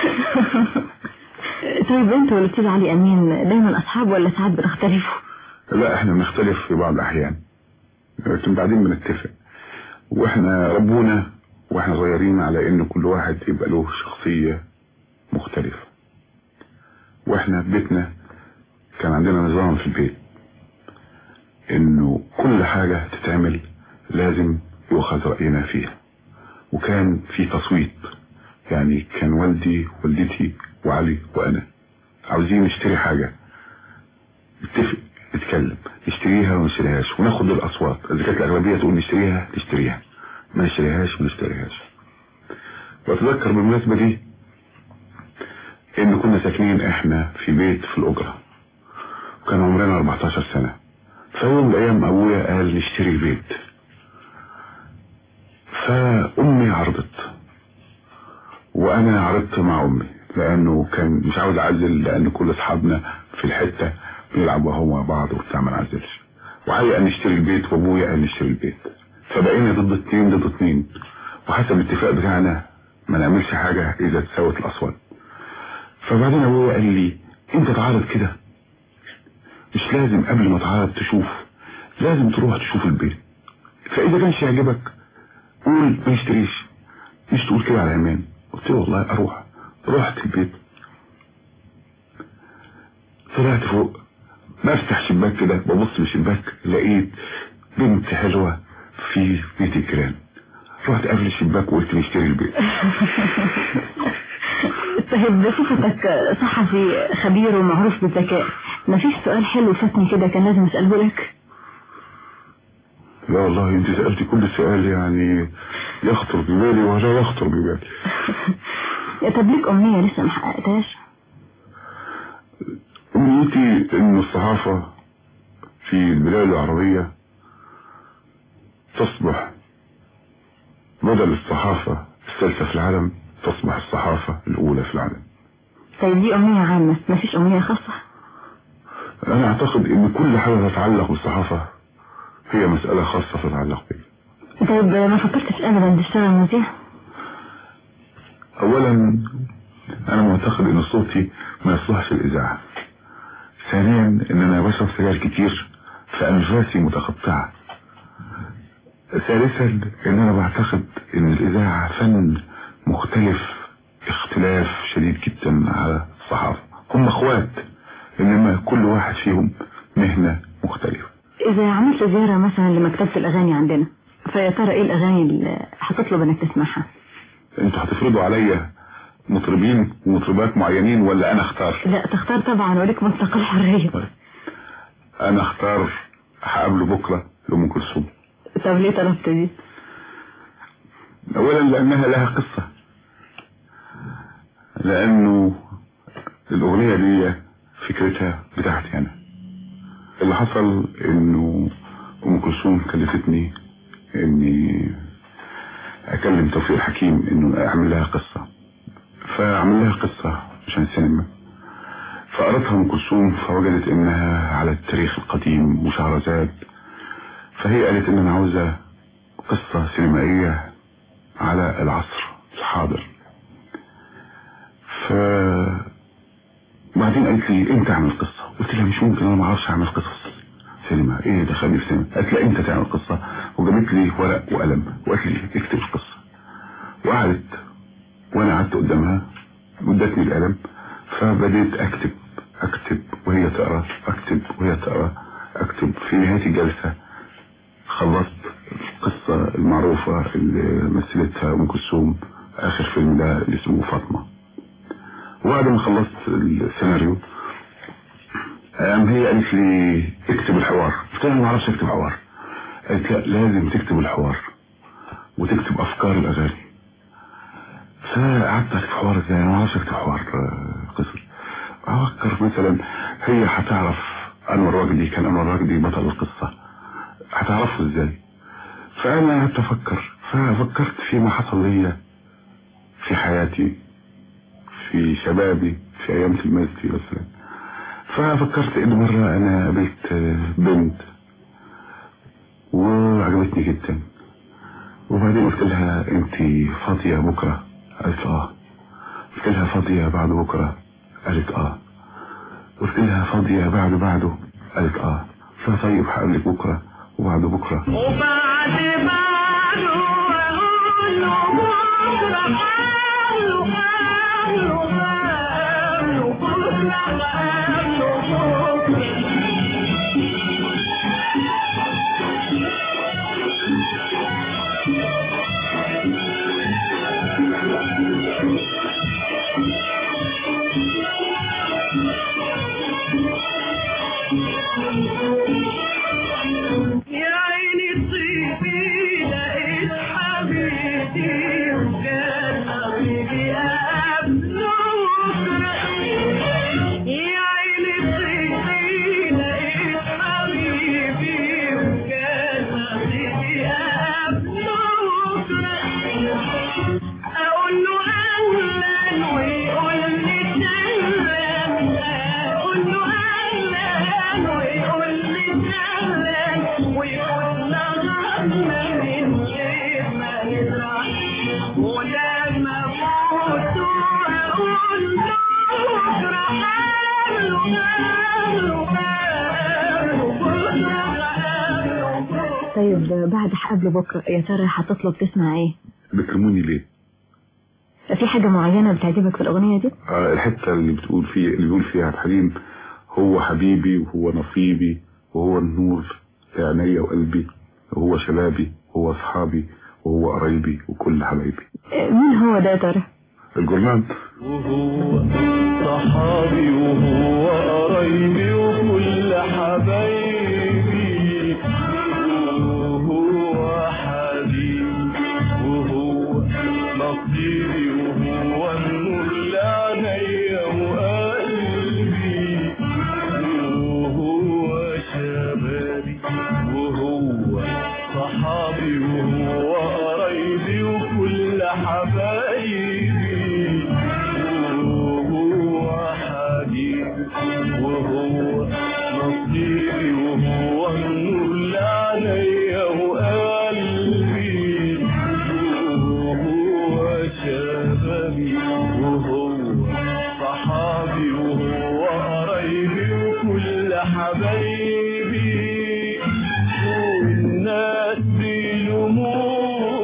طيب أنت والأستاذ علي أمين دايما أصحاب ولا ساعات بتختلفوا لا احنا بنختلف في بعض الاحيان لكن بعدين بنتفق واحنا ربونا واحنا صغيرين على ان كل واحد يبقى له شخصية مختلفة واحنا في بيتنا كان عندنا نظام في البيت انه كل حاجة تتعمل لازم يؤخذ رأينا فيها وكان في تصويت يعني كان والدي والدتي وعلي وانا عاوزين نشتري حاجة نتفق نتكلم نشتريها وما نشتريهاش وناخد الاصوات اذا كانت الاغلبيه تقول نشتريها نشتريها ما نشتريهاش ما نشتريهاش واتذكر بالمناسبه دي ان كنا ساكنين احنا في بيت في الاجره وكان عمرنا 14 سنه فيوم من الايام ابويا قال نشتري البيت فامي عرضت وانا عرضت مع امي لانه كان مش عاوز اعزل لان كل اصحابنا في الحته بيلعبوا هو مع بعض وبتاع ما نعزلش وعلي قال نشتري البيت وابويا قال نشتري البيت فبقينا ضد اتنين ضد اتنين وحسب الاتفاق بتاعنا ما نعملش حاجه اذا تساوت الاصوات فبعدين ابويا قال لي انت تعارض كده مش لازم قبل ما تعارض تشوف لازم تروح تشوف البيت فاذا كانش يعجبك قول ما نشتريش مش تقول كده على ايمان قلت له والله اروح رحت البيت طلعت فوق بفتح شباك كده ببص من الشباك لقيت بنت حلوة في بيت الجيران رحت قافل الشباك وقلت نشتري البيت طيب بصفتك صحفي خبير ومعروف بالذكاء مفيش سؤال حلو فاتني كده كان لازم اساله لك لا والله انت سألتي كل سؤال يعني يخطر ببالي ولا يخطر ببالي طب ليك امنيه لسه ما حققتهاش أمنيتي إن الصحافة في البلاد العربية تصبح بدل الصحافة الثالثة في العالم تصبح الصحافة الأولى في العالم طيب دي امنيه عامه مفيش امنيه خاصه أنا أعتقد إن كل حاجة تتعلق بالصحافة هي مسألة خاصة تتعلق بي طيب ما فكرتش ابدا تشتغل مذيع أولا أنا معتقد إن صوتي ما يصلحش الإذاعة ثانيا إن أنا بشرب سجاير كتير فأنفاسي متقطعة ثالثا إن أنا بعتقد إن الإذاعة فن مختلف اختلاف شديد جدا على الصحافة هم اخوات إنما كل واحد فيهم مهنة مختلفة اذا عملت زياره مثلا لمكتبه الاغاني عندنا فيا ترى ايه الاغاني اللي هتطلب انك تسمعها انتوا هتفرضوا عليا مطربين ومطربات معينين ولا انا اختار لا تختار طبعا وليك مطلق الحريه انا اختار هقابله بكره لام كلثوم طب ليه طلبت دي اولا لانها لها قصة لانه الاغنية دي فكرتها بتاعتي انا اللي حصل انه ام كلثوم كلفتني اني اكلم توفيق حكيم انه اعمل لها قصة فاعمل لها قصة عشان السينما فقرأتها ام كلثوم فوجدت انها على التاريخ القديم وشهرزاد فهي قالت ان انا عاوزة قصة سينمائية على العصر الحاضر ف بعدين قالت لي انت اعمل قصة قلت لها مش ممكن انا ما اعرفش اعمل قصص سينما ايه دخلني في سينما قالت لا انت تعمل قصة وجابت لي ورق وقلم وقالت لي اكتب القصة وقعدت وانا قعدت قدامها وادتني القلم فبديت اكتب اكتب وهي تقرا اكتب وهي تقرا اكتب في نهاية الجلسة خلصت القصة المعروفة اللي مثلتها ام كلثوم اخر فيلم ده اللي اسمه فاطمة وبعد ما خلصت السيناريو قام هي قالت لي اكتب الحوار قلت لها ما اعرفش اكتب حوار قالت لا لازم تكتب الحوار وتكتب افكار الاغاني فقعدت اكتب حوار ازاي انا ما اعرفش اكتب حوار آه، قصر افكر مثلا هي هتعرف انور وجدي كان انور وجدي بطل القصه هتعرفه ازاي فانا قعدت افكر ففكرت فيما حصل ليا في حياتي في شبابي في ايام تلمذتي مثلا ففكرت ان مرة انا قابلت بنت وعجبتني جدا وبعدين قلت لها انت فاضية بكرة قالت اه قلت لها فاضية بعد بكرة قالت اه قلت لها فاضية بعد بعده قالت اه قلت لها طيب هقابلك بكرة وبعد بكرة وبعد بعده اقول له بكره قالوا قالوا قالوا بكره قالوا بكره يا عيني طيبي لقيت حبيبي وكان حبيبي قبله يا عيني طيبي لقيت حبيبي وكان حبيبي قبله اقول له اهلا ويقول لي سهلا اقول له اهلا ويقول لي سهلا ويقول لها من غير ما يزرع ولما فوت اقول له بكره قالوا قالوا قالوا بكره قالوا بكره طيب بعد قبل بكرة يا ترى هتطلب تسمع ايه بترموني ليه في حاجة معينة بتعجبك في الأغنية دي آه، الحتة اللي بتقول فيه اللي بيقول فيها عبد الحليم هو حبيبي وهو نصيبي وهو النور في عينيا وقلبي وهو شبابي وهو أصحابي وهو قرايبي وكل حبايبي آه، مين هو ده يا ترى الجرنان وهو صحابي وهو قرايبي وكل حبايبي وهو حبيبي وهو نصيبي وهو النور لعينيا وقلبي وهو شبابي وهو صحابي وهو قرايبي وكل حبايبي وهو حبيبي وهو نصيبي وهو النور لعينيا وقلبي وهو شبابي وهو صحابي وهو قرايبي وكل حبايبي والناس بيلوموني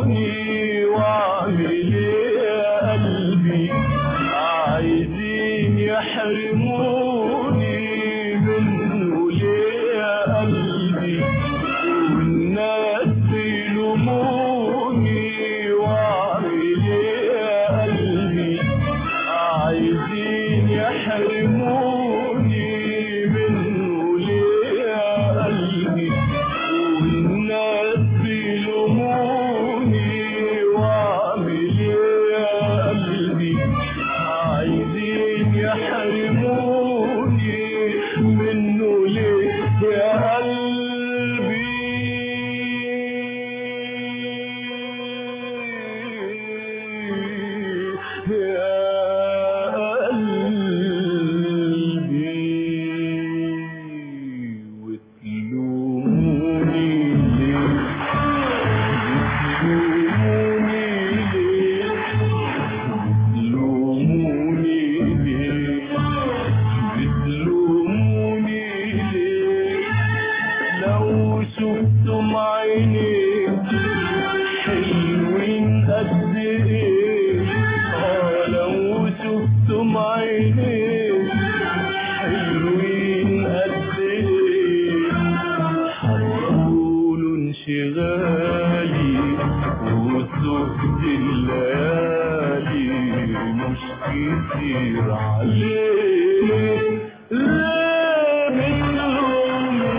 زهد الليالي مش كتير عليه ليه بتلوموني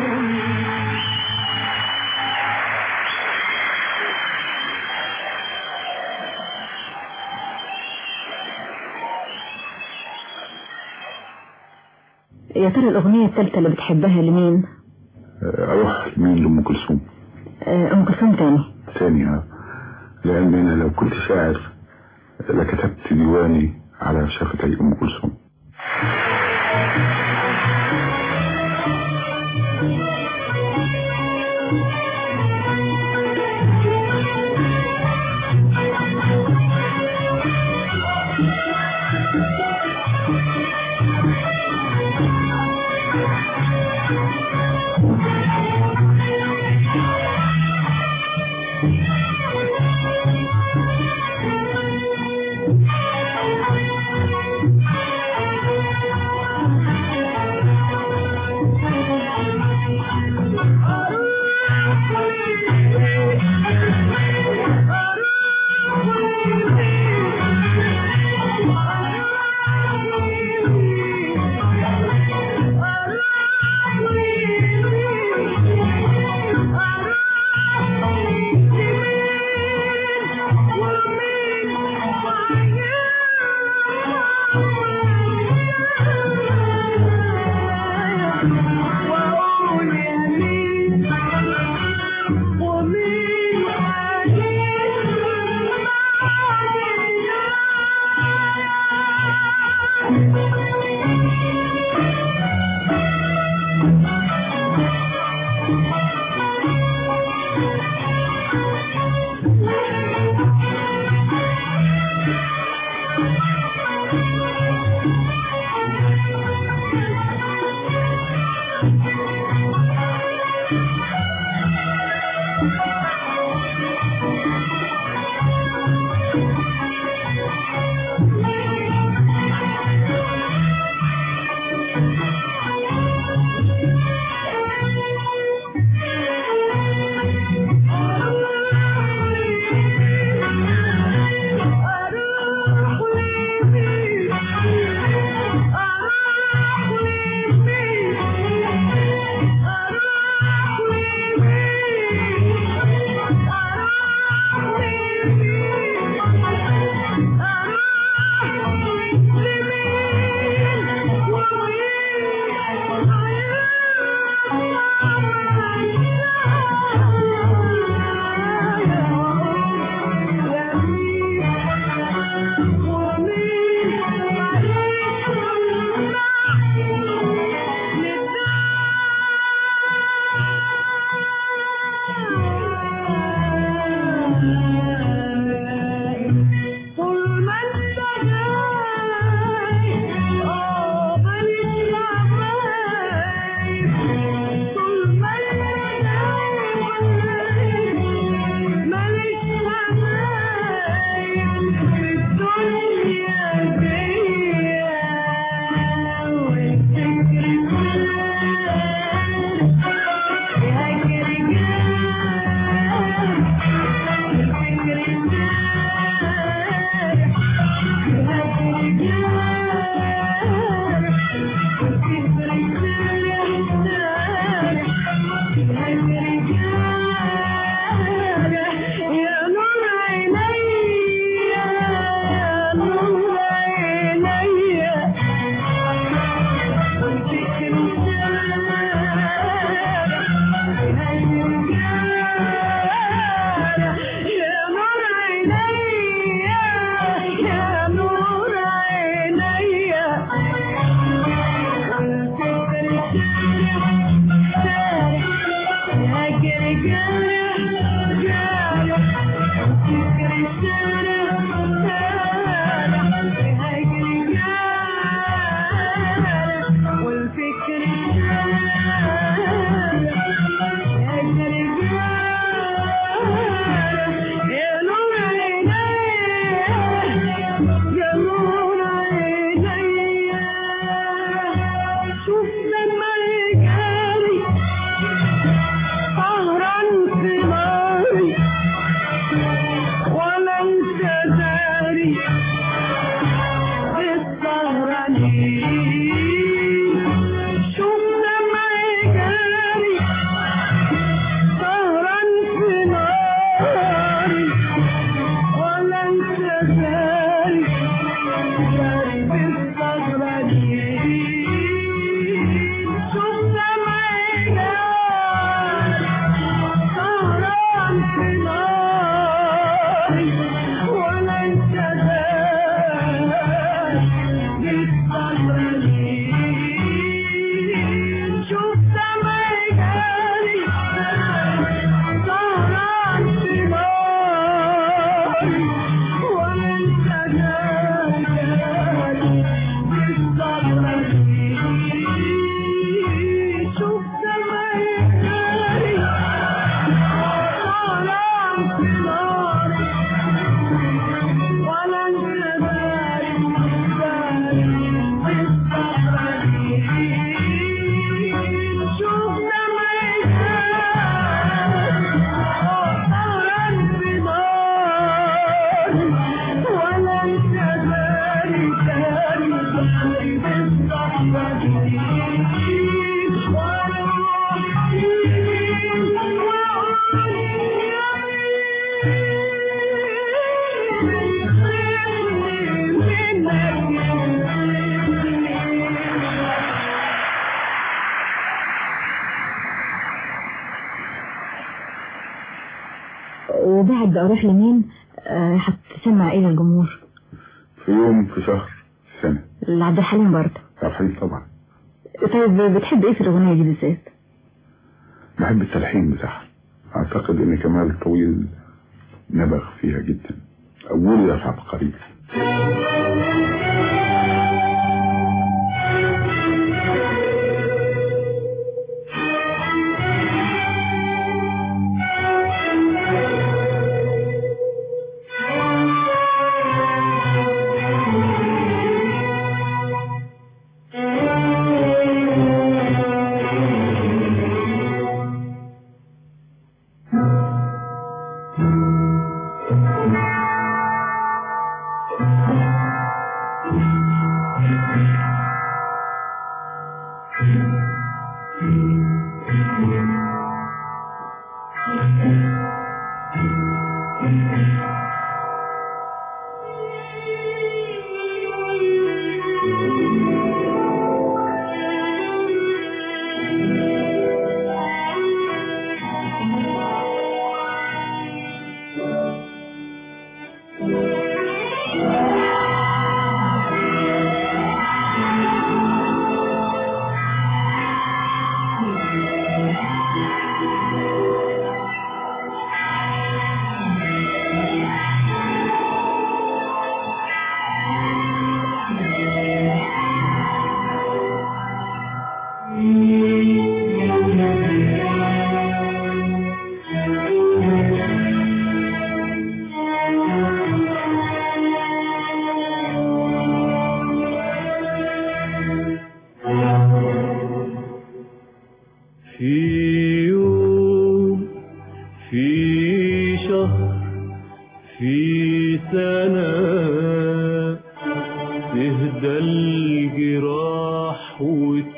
يا ترى الأغنية الثالثة اللي بتحبها لمين؟ اروح لمين لام كلثوم آه، أم كلثوم تاني ثانية لان انا لو كنت شاعر لكتبت ديواني على شفتي ام كلثوم أروح وبعد اروح لمين آه، هتسمع ايه للجمهور في يوم في شهر في سنة لعبد الحليم برضه الحين طبعا طيب بتحب ايه في الاغنيه دي بالذات بحب التلحين بتاعها اعتقد ان كمال الطويل نبغ فيها جدا اول يا شعب قريب في يوم في شهر في سنة تهدى الجراح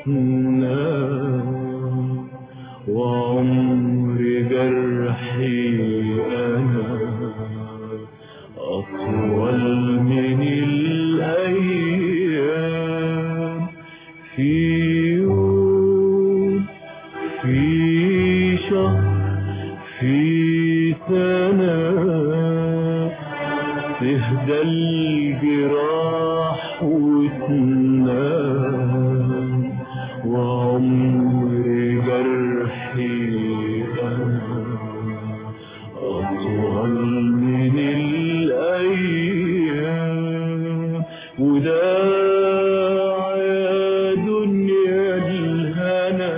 وتنام وعمر جرحي أنا أطول من الأيام في يوم في شهر في سنة تهدى الجراح وتنام وعمر جرحي أنا أطول من الأيام وداع يا دنيا الهنا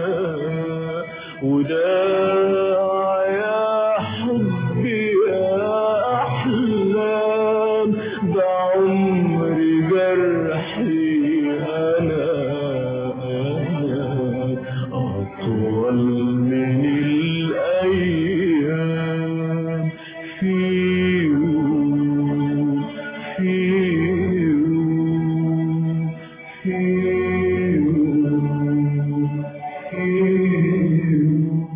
وداع يا حبي يا أحلام بعمر جرحي أنا أنا أطول من الأيام في يوم في يوم في يوم في يوم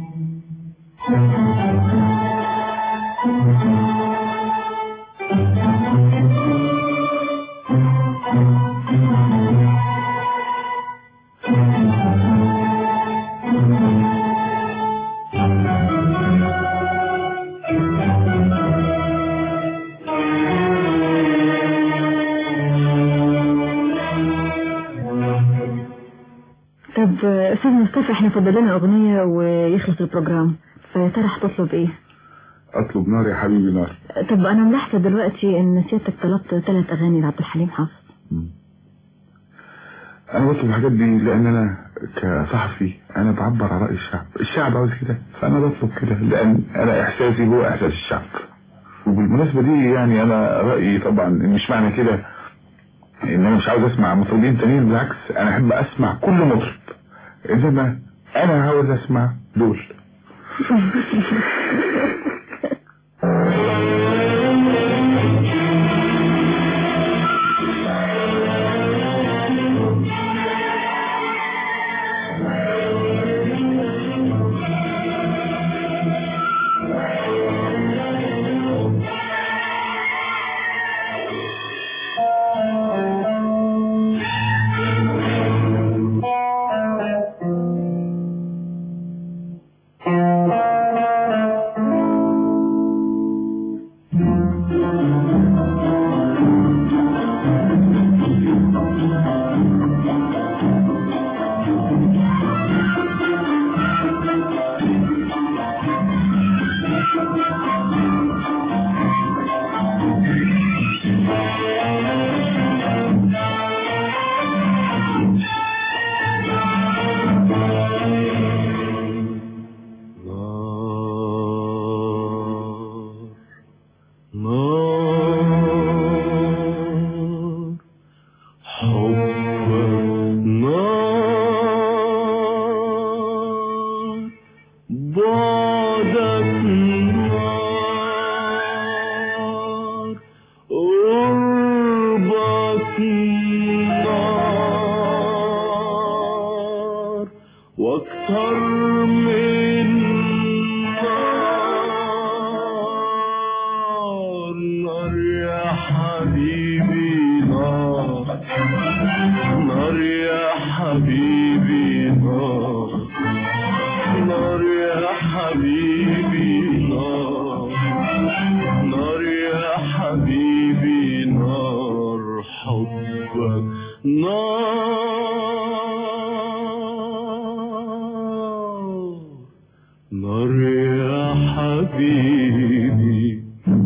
طب آه، استاذ مصطفى احنا فاضل لنا اغنيه ويخلص البروجرام فيا ترى هتطلب ايه اطلب نار يا حبيبي نار طب انا ملاحظه دلوقتي ان سيادتك طلبت ثلاث اغاني لعبد الحليم حافظ انا بطلب الحاجات دي لان انا كصحفي انا بعبر عن راي الشعب الشعب عاوز كده فانا بطلب كده لان انا احساسي هو احساس الشعب وبالمناسبه دي يعني انا رايي طبعا مش معنى كده ان انا مش عاوز اسمع مطربين تانيين بالعكس انا احب اسمع كل مطرب انما انا عاوز اسمع دول واكثر من نار نار يا حبيبي نار نار يا حبيبي نار نار يا حبيبي نار نار يا حبيبي نار حبك نار نار يا حبيبي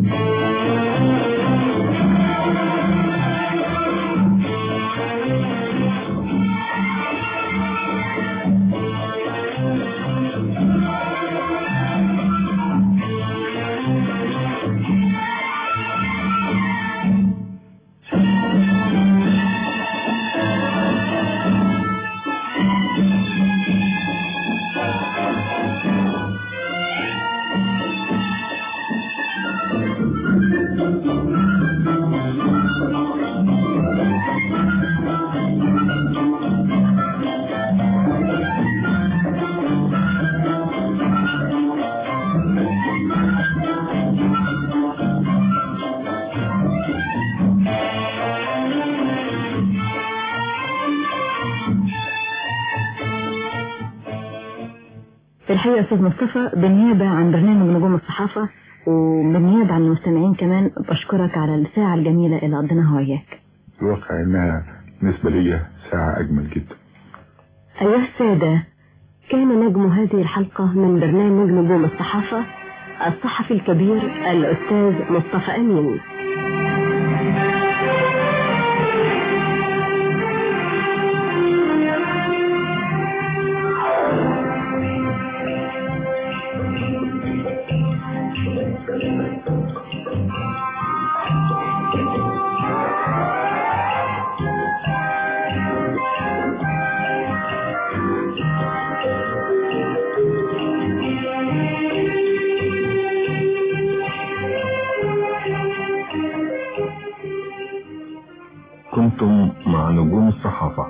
في الحقيقة أستاذ مصطفى بالنيابة عن برنامج نجوم الصحافة وبالنيابة عن المستمعين كمان بشكرك على الساعة الجميلة اللي قضيناها وياك الواقع انها بالنسبة لي ساعة اجمل جدا أيها السادة كان نجم هذه الحلقة من برنامج نجوم الصحافة الصحفي الكبير الأستاذ مصطفى أمين كنتم مع نجوم الصحافة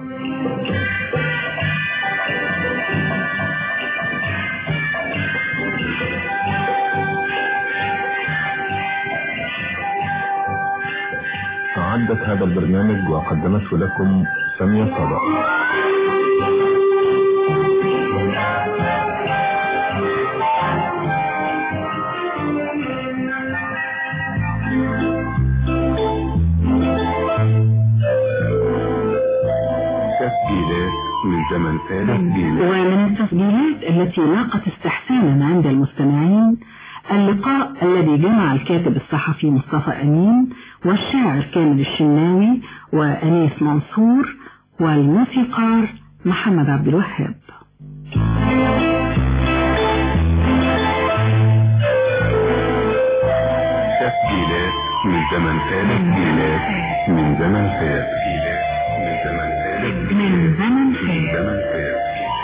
أعدت هذا البرنامج وقدمته لكم سامية صدق تسجيلات من زمن فات تسجيلات ومن التسجيلات التي لاقت استحسانا عند المستمعين اللقاء الذي جمع الكاتب الصحفي مصطفى أمين والشاعر كامل الشناوي وأنيس منصور والموسيقار محمد عبد الوهاب تسجيلات من زمن فات تسجيلات من زمن فات من زمن فات من زمن من فات زمن فات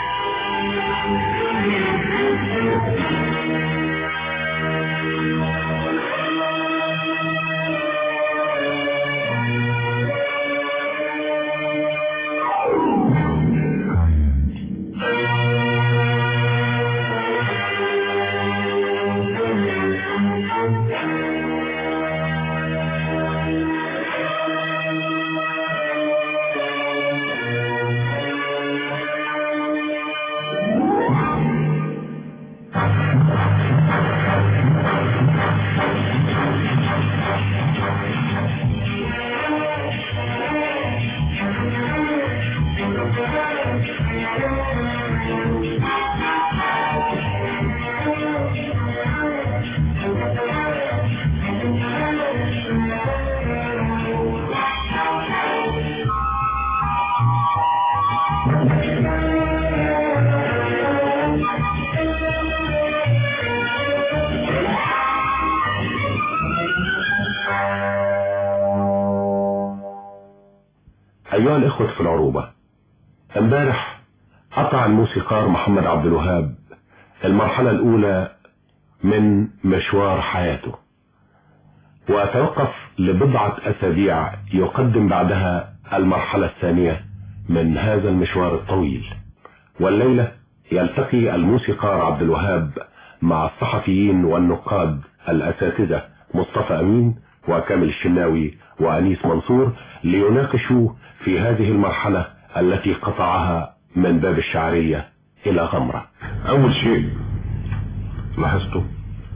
أيها الإخوة في العروبة امبارح قطع الموسيقار محمد عبد الوهاب المرحلة الأولى من مشوار حياته وتوقف لبضعة أسابيع يقدم بعدها المرحلة الثانية من هذا المشوار الطويل والليلة يلتقي الموسيقار عبد الوهاب مع الصحفيين والنقاد الأساتذة مصطفى أمين وكامل الشناوي وأنيس منصور ليناقشوا في هذه المرحلة التي قطعها من باب الشعرية إلى غمرة أول شيء لاحظته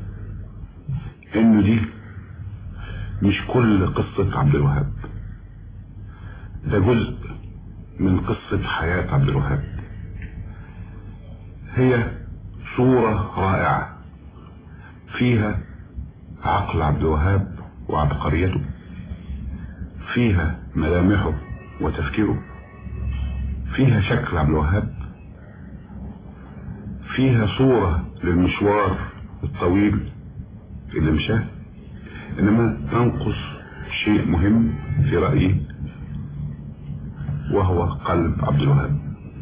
إنه دي مش كل قصة عبد الوهاب ده جزء من قصة حياة عبد الوهاب هي صورة رائعة فيها عقل عبد الوهاب وعبقريته فيها ملامحه وتفكيره فيها شكل عبد الوهاب فيها صورة للمشوار الطويل اللي مشاه انما تنقص شيء مهم في رأيي وهو قلب عبد الوهاب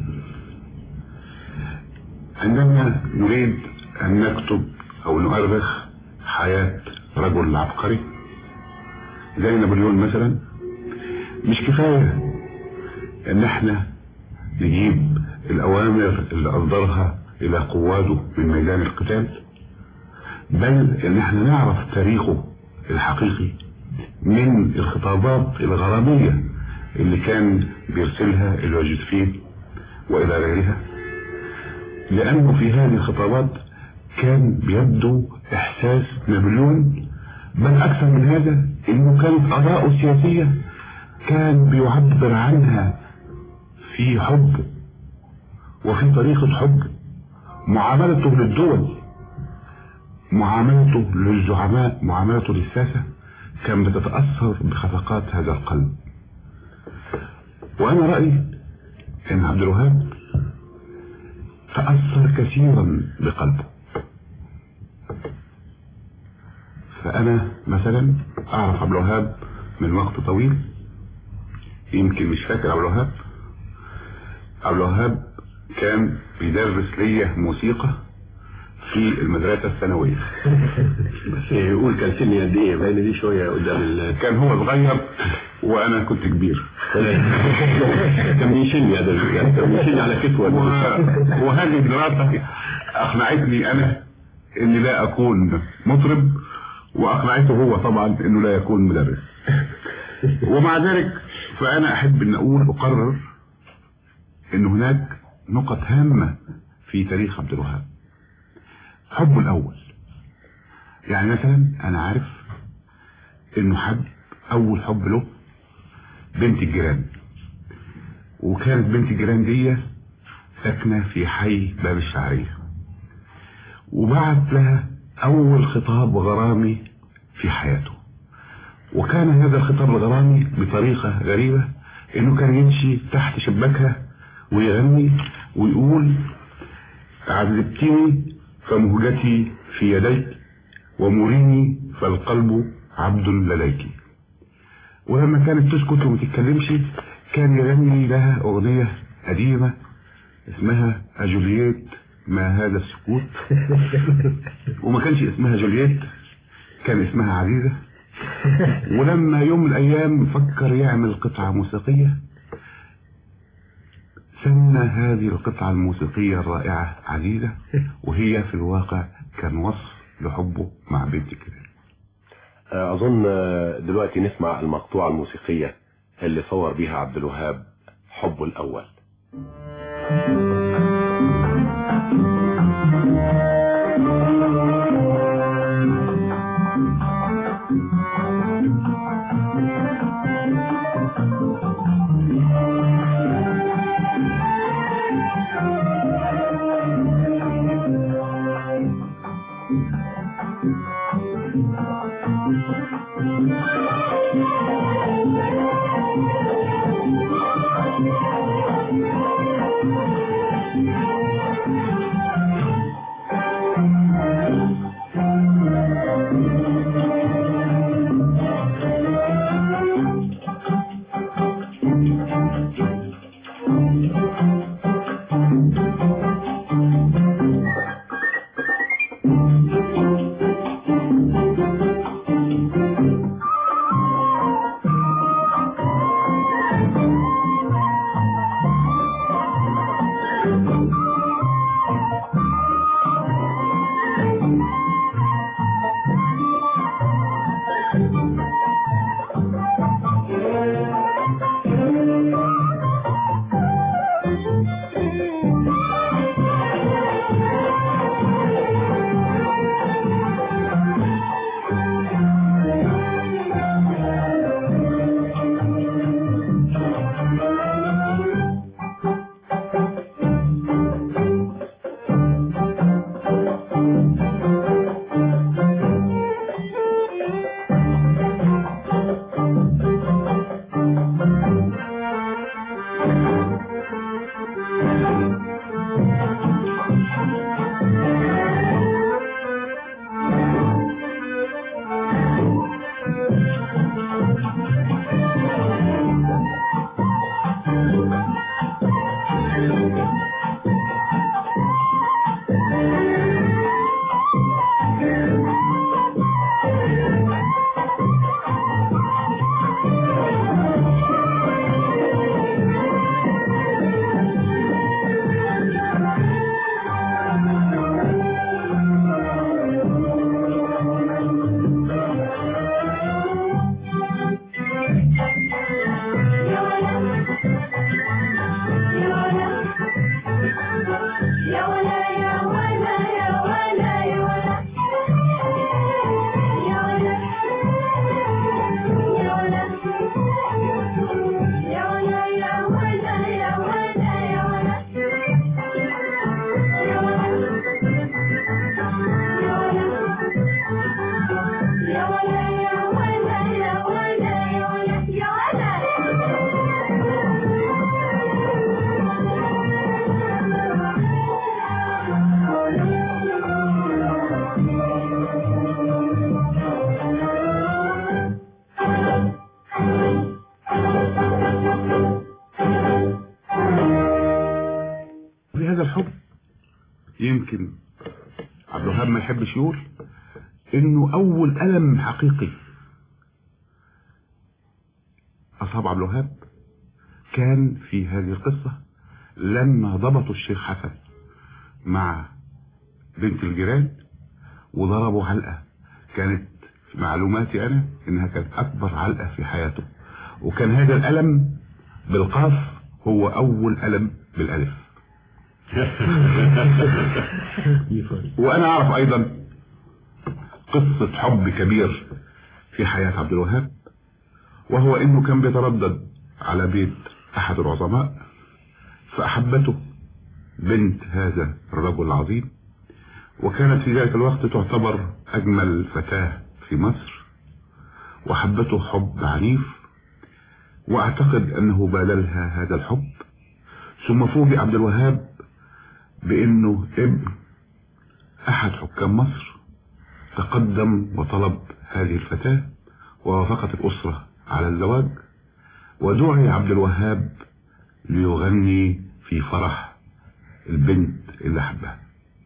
عندما نريد ان نكتب او نؤرخ حياة رجل عبقري زي نابليون مثلا مش كفاية ان احنا نجيب الاوامر اللي اصدرها الى قواده من ميدان القتال بل ان احنا نعرف تاريخه الحقيقي من الخطابات الغرامية اللي كان بيرسلها الى جوزفين والى غيرها لانه في هذه الخطابات كان بيبدو احساس نابليون بل اكثر من هذا انه كانت اراءه السياسية كان بيعبر عنها في حب وفي طريقة حب معاملته للدول معاملته للزعماء معاملته للساسة كان بتتأثر بخفقات هذا القلب وأنا رأيي أن عبد الوهاب تأثر كثيرا بقلبه فأنا مثلا أعرف عبد الوهاب من وقت طويل يمكن مش فاكر عبد الوهاب عبد الوهاب كان بيدرس ليا موسيقى في المدرسة الثانوية بس يقول كان سني قد ايه باين دي شوية قدام ال كان هو صغير وانا كنت كبير كان بيشيلني هذا الرجال كان بيشيلني على كتوة و- وهذه الدراسة اقنعتني انا اني لا اكون مطرب واقنعته هو طبعا انه لا يكون مدرس ومع ذلك فانا احب ان اقول اقرر ان هناك نقط هامة في تاريخ عبد الوهاب حبه الاول يعني مثلا انا عارف انه حب اول حب له بنت الجيران وكانت بنت الجيران دي ساكنة في حي باب الشعرية وبعت لها اول خطاب غرامي في حياته وكان هذا الخطاب الغرامي بطريقة غريبة انه كان يمشي تحت شباكها ويغني ويقول عذبتني فمهجتي في يديك ومريني فالقلب عبد لديك ولما كانت تسكت وما تتكلمش كان يغني لها أغنية قديمة اسمها أجولييت ما هذا السكوت وما كانش اسمها جولييت كان اسمها عزيزة ولما يوم من الأيام فكر يعمل قطعة موسيقية سمى هذه القطعة الموسيقية الرائعة عزيزة وهي في الواقع كان وصف لحبه مع بنت كده أظن دلوقتي نسمع المقطوعة الموسيقية اللي صور بيها عبد الوهاب حبه الأول في هذا الحب يمكن عبد الوهاب ما يحبش يقول انه اول الم حقيقي اصاب عبد الوهاب كان في هذه القصة لما ضبطوا الشيخ حسن مع بنت الجيران وضربوا علقة كانت في معلوماتي انا انها كانت اكبر علقة في حياته وكان هذا الالم بالقاف هو اول الم بالالف وانا اعرف ايضا قصة حب كبير في حياة عبد الوهاب وهو انه كان بيتردد على بيت احد العظماء فاحبته بنت هذا الرجل العظيم وكانت في ذلك الوقت تعتبر اجمل فتاة في مصر وحبته حب عنيف واعتقد انه باللها هذا الحب ثم فوجئ عبد الوهاب بانه ابن احد حكام مصر تقدم وطلب هذه الفتاة ووافقت الاسرة على الزواج ودعي عبد الوهاب ليغني في فرح البنت اللي حبها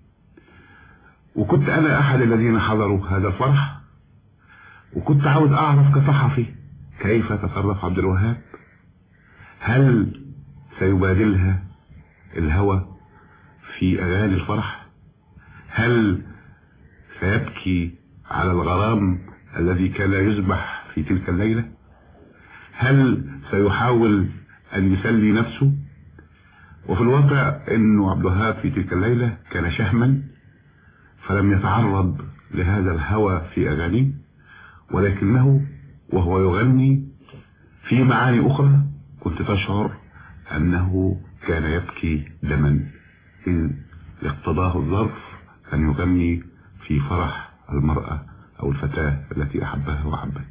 وكنت انا احد الذين حضروا هذا الفرح وكنت عاوز اعرف كصحفي كيف تصرف عبد الوهاب هل سيبادلها الهوى في اغاني الفرح هل سيبكي على الغرام الذي كان يذبح في تلك الليلة هل سيحاول ان يسلي نفسه وفي الواقع انه عبد الوهاب في تلك الليلة كان شهما فلم يتعرض لهذا الهوى في اغانيه ولكنه وهو يغني في معاني اخرى كنت تشعر انه كان يبكي دما إذ اقتضاه الظرف ان يغني في فرح المرأة او الفتاة التي احبها وحبت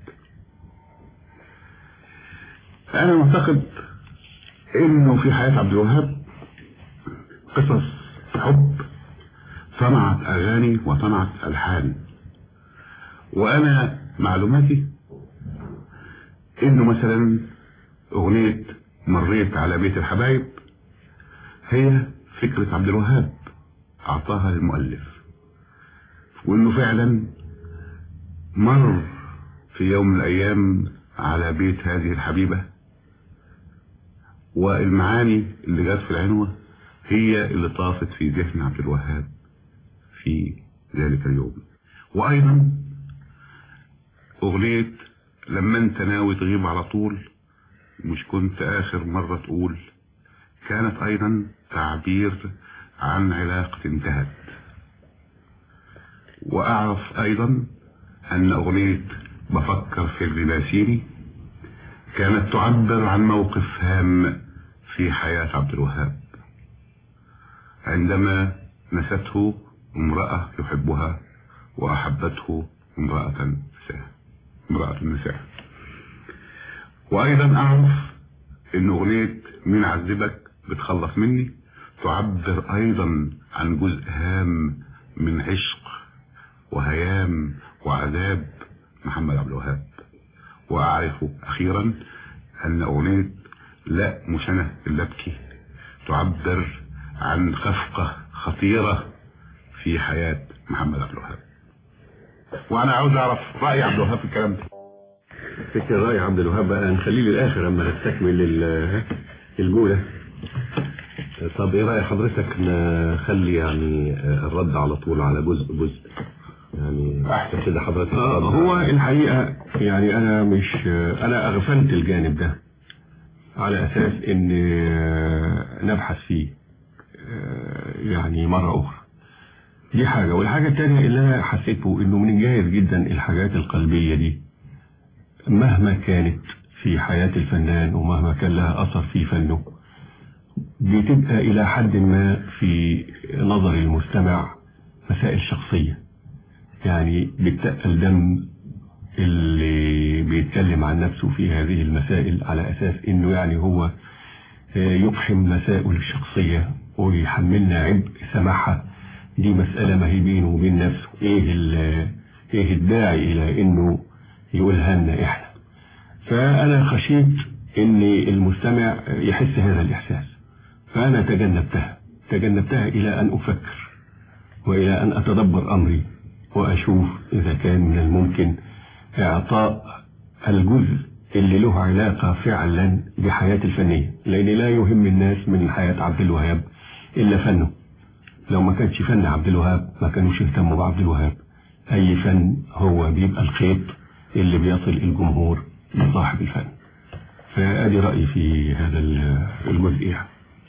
انا معتقد انه في حياة عبد الوهاب قصص حب صنعت اغاني وصنعت الحان وانا معلوماتي انه مثلا اغنية مريت على بيت الحبايب هي فكرة عبد الوهاب اعطاها للمؤلف وانه فعلا مر في يوم من الايام على بيت هذه الحبيبة والمعاني اللي جت في العنوة هي اللي طافت في ذهن عبد الوهاب في ذلك اليوم وايضا اغنية لما انت ناوي تغيب على طول مش كنت اخر مرة تقول كانت ايضا تعبير عن علاقة انتهت واعرف ايضا ان اغنية بفكر في اللي ناسيني كانت تعبر عن موقف هام في حياة عبد الوهاب عندما نسته امرأة يحبها وأحبته امرأة نساء امرأة النساء وأيضا أعرف إن أغنية مين عذبك بتخلص مني تعبر أيضا عن جزء هام من عشق وهيام وعذاب محمد عبد الوهاب وأعرف أخيرا أن أغنية لا مش أنا اللي أبكي تعبر عن خفقة خطيرة في حياة محمد عبد الوهاب وانا عاوز اعرف رأي عبد الوهاب في الكلام ده فكر رأي عبد الوهاب بقى نخليه للآخر أما نستكمل ال- الجولة طب إيه رأي حضرتك نخلي يعني الرد على طول على جزء جزء يعني أحسن كده حضرتك آه، تفضل. هو الحقيقة يعني أنا مش أنا أغفلت الجانب ده على أساس إن آه، نبحث فيه آه، يعني مرة أخرى دي حاجة والحاجة التانية اللي أنا حسيته إنه من الجاهز جدا الحاجات القلبية دي مهما كانت في حياة الفنان ومهما كان لها أثر في فنه بتبقى إلى حد ما في نظر المستمع مسائل شخصية يعني بتقل دم اللي بيتكلم عن نفسه في هذه المسائل على أساس إنه يعني هو آه، يقحم مسائل الشخصية ويحملنا عبء سماحها دي مسألة ما هي بينه وبين نفسه إيه, ال- إيه الداعي إلى إنه يقولها لنا إحنا فأنا خشيت إن المستمع يحس هذا الإحساس فأنا تجنبتها تجنبتها إلى أن أفكر وإلى أن أتدبر أمري وأشوف إذا كان من الممكن إعطاء الجزء اللي له علاقة فعلا بحياة الفنية لأن لا يهم الناس من حياة عبد الوهاب إلا فنه لو ما كانش فن عبد الوهاب ما كانوش يهتموا بعبد الوهاب أي فن هو بيبقى الخيط اللي بيصل الجمهور لصاحب الفن فأدي رأيي في هذا الجزء يعني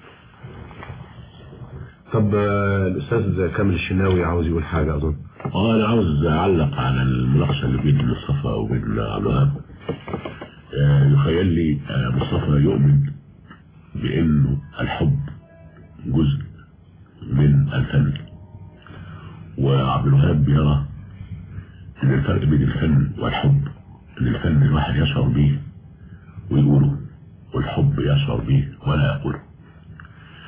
طب آه، الأستاذ كامل الشناوي عاوز يقول حاجة أظن اه انا عاوز اعلق على المناقشه اللي بين مصطفى وبين عبد الوهاب آه، يخيل لي آه، مصطفى يؤمن بانه الحب جزء من الفن وعبد الوهاب يرى ان الفرق بين الفن والحب ان الفن الواحد يشعر به ويقوله والحب يشعر به ولا يقوله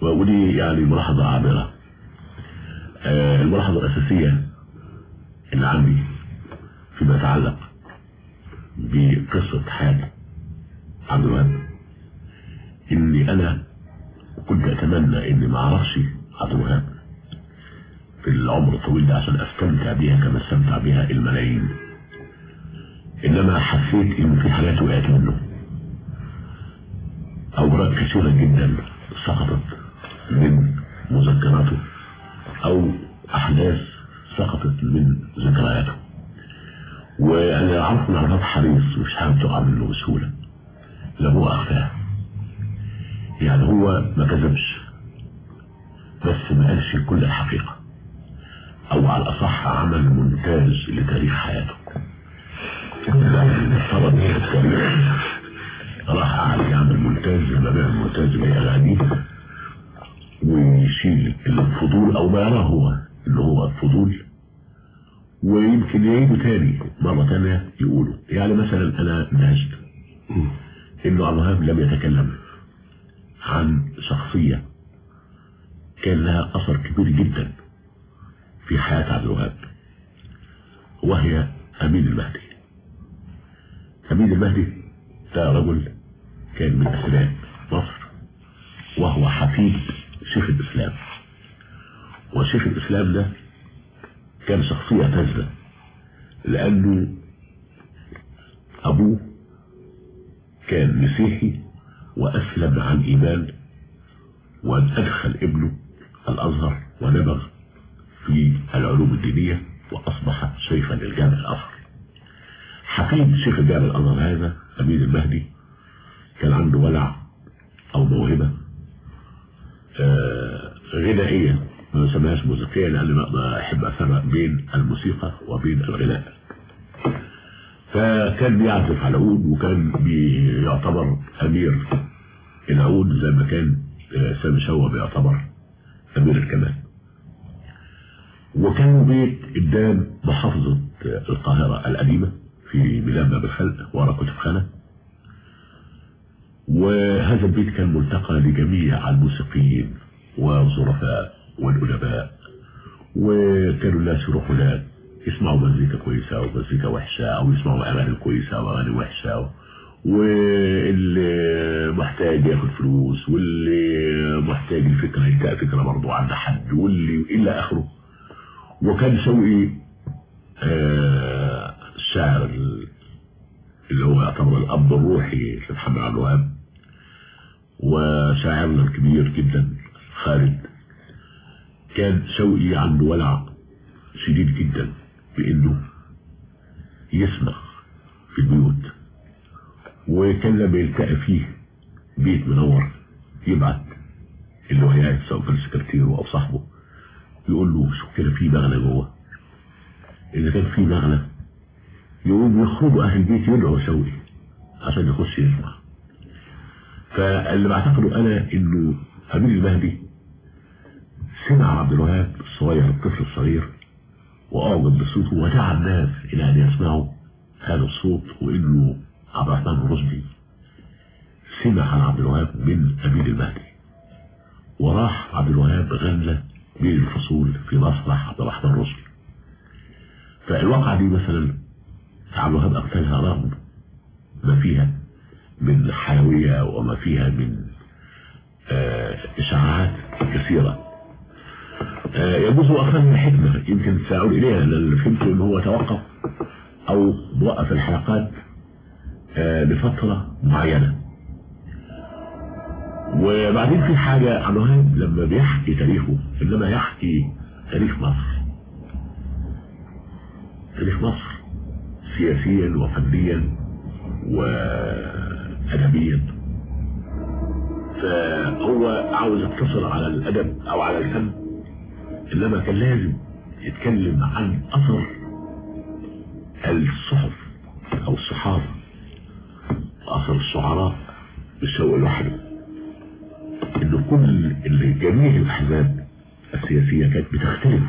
ودي يعني ملاحظة عابرة آه، الملاحظة الأساسية اللي عندي فيما يتعلق بقصة حياة عبد الوهاب إني أنا كنت أتمنى إني ما أعرفش عبد الوهاب في العمر الطويل ده عشان أستمتع بيها كما استمتع بها الملايين إنما حسيت إن في حاجات وقعت منه أوراق كثيرة جدا سقطت من مذكراته أو أحداث سقطت من ذكرياته وأنا عارف إن عرفات حريص مش حابب تقع منه بسهولة لا هو أخفاه يعني هو ما كذبش بس ما قالش كل الحقيقة أو على الأصح عمل مونتاج لتاريخ حياته فرض التاريخ راح قعد يعمل مونتاج لما بيعمل مونتاج لأغانيه ويشيل الفضول او ما يراه هو اللي هو الفضول ويمكن يعيده تاني مرة تانية يقوله يعني مثلا انا اندهشت انه عبد الوهاب لم يتكلم عن شخصية كان لها اثر كبير جدا في حياة عبد الوهاب وهي امين المهدي امين المهدي ده رجل كان من اسلام مصر وهو حفيد شيخ الإسلام وشيخ الإسلام ده كان شخصية فاسدة لأنه أبوه كان مسيحي وأسلم عن إيمان وأدخل ابنه الأزهر ونبغ في العلوم الدينية وأصبح شيخا للجامع الأزهر حفيد شيخ الجامع الأزهر هذا أمين المهدي كان عنده ولع أو موهبة آه غنائية ما نسميهاش موسيقية لأن أنا أحب أفرق بين الموسيقى وبين الغناء فكان بيعزف على العود وكان بيعتبر أمير العود زي ما كان آه سامي شوى بيعتبر أمير الكمان وكان بيت قدام محافظة القاهرة القديمة في ميلاد باب الخلق ورا كتب خانة وهذا البيت كان ملتقى لجميع الموسيقيين والظرفاء والأدباء وكانوا الناس يروحوا هناك يسمعوا مزيكا كويسة ومزيكا وحشة أو يسمعوا أغاني كويسة وأغاني وحشة واللي محتاج ياخد فلوس واللي محتاج الفكرة يلقى فكرة برضه عند حد واللي إلى آخره وكان شوقي آه الشاعر اللي هو يعتبر الأب الروحي لمحمد عبد الوهاب وشاعرنا الكبير جدا خالد كان شوقي عنده ولع شديد جدا بانه يسمع في البيوت وكان لما يلتقى فيه بيت منور يبعت اللي هو قاعد سواء كان سكرتيره او صاحبه يقول له شوف كده في مغنى جوه اذا كان في مغنى يقوم يخرجوا اهل البيت يدعوا شوقي عشان يخش يسمع فاللي بعتقده انا انه امير المهدي سمع عبد الوهاب الصغير الطفل الصغير واعجب بصوته ودعا الناس الى ان يسمعوا هذا الصوت وانه عبد الرحمن الرشدي سمع عن عبد الوهاب من امير المهدي وراح عبد الوهاب غنى بين الفصول في مسرح عبد الرحمن الرشدي فالواقعة دي مثلا عبد الوهاب أقتلها رغم ما فيها من حيوية وما فيها من آه إشعاعات كثيرة آه يجوز أخذ حكمة يمكن سأعود إليها لأن فهمت أنه هو توقف أو وقف الحلقات آه لفترة معينة وبعدين في حاجة عبد الوهاب لما بيحكي تاريخه إنما يحكي تاريخ مصر تاريخ مصر سياسيا وفنيا وأدبيا فهو عاوز يقتصر على الأدب أو على الفن إنما كان لازم يتكلم عن أثر الصحف أو الصحافة وأثر الشعراء بالشوق لوحده إن كل اللي جميع الأحزاب السياسية كانت بتختلف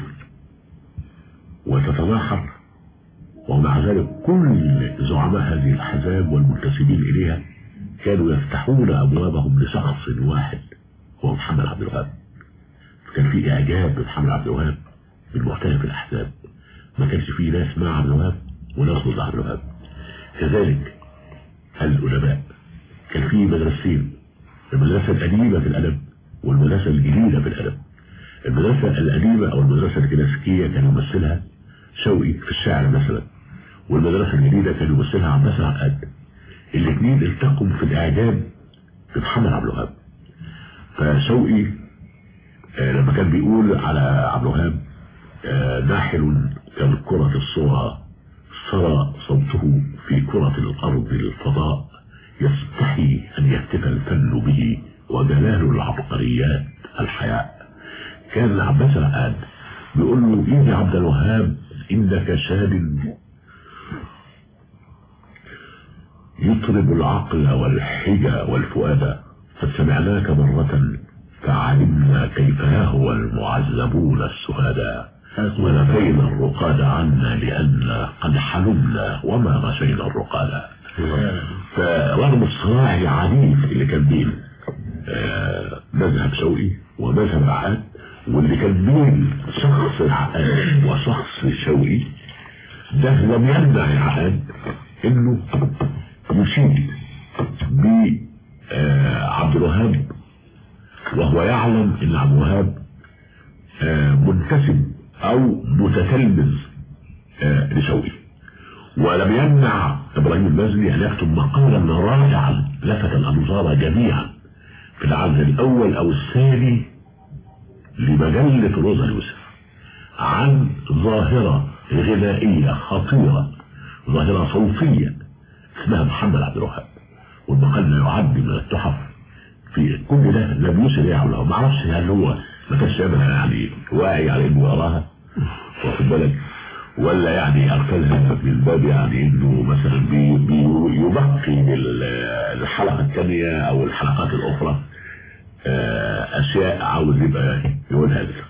وتتناحر ومع ذلك كل زعماء هذه الأحزاب والمنتسبين إليها كانوا يفتحون أبوابهم لشخص واحد هو محمد عبد الوهاب كان في إعجاب بمحمد عبد الوهاب من مختلف الأحزاب ما كانش فيه ناس مع عبد الوهاب وناس ضد عبد الوهاب كذلك العلماء كان في مدرستين المدرسة القديمة في الأدب والمدرسة الجديدة في الأدب المدرسة القديمة أو المدرسة الكلاسيكية كان يمثلها شوقي في الشعر مثلا والمدرسة الجديدة كان يمثلها عباس عقاد الاثنين التقوا في الإعجاب بمحمد عبد الوهاب فشوقي آه لما كان بيقول على عبد الوهاب آه ناحل كالكرة الصغرى سرى صوته في كرة الأرض الفضاء يستحي أن يهتف الفن به وجلال العبقريات الحياء كان عباس العقاد بيقول له إيه يا عبد الوهاب إنك شاب يطرب العقل والحجى والفؤاد قد سمعناك مرة فعلمنا كيف يهوى المعذبون السهداء ونفينا الرقاد عنا لأن قد حلمنا وما غشينا الرقاد فرغم الصراع العنيف اللي كان بين آه مذهب شوقي ومذهب عقاد واللي كان بين شخص العقاد وشخص شوقي ده لم يمنع العقاد انه يشيد بعبد الوهاب وهو يعلم ان عبد الوهاب آه منتسب او متتلمذ آه لشوقي ولم يمنع ابراهيم المزني ان يكتب مقالا رائعا لفت الانظار جميعا في العدد الاول او الثاني لمجلة روزا يوسف عن ظاهرة غنائية خطيرة ظاهرة صوتية اسمها محمد عبد الوهاب والمقال لا يعد من التحف في كل ده لم يسر يعمله ما اعرفش هل هو ما كانش يعني واعي على انه يراها واخد بالك ولا يعني ارسلها من باب يعني انه مثلا بي بي يبقي الحلقه الثانيه او الحلقات الاخرى اشياء عاوز يبقى يقولها لك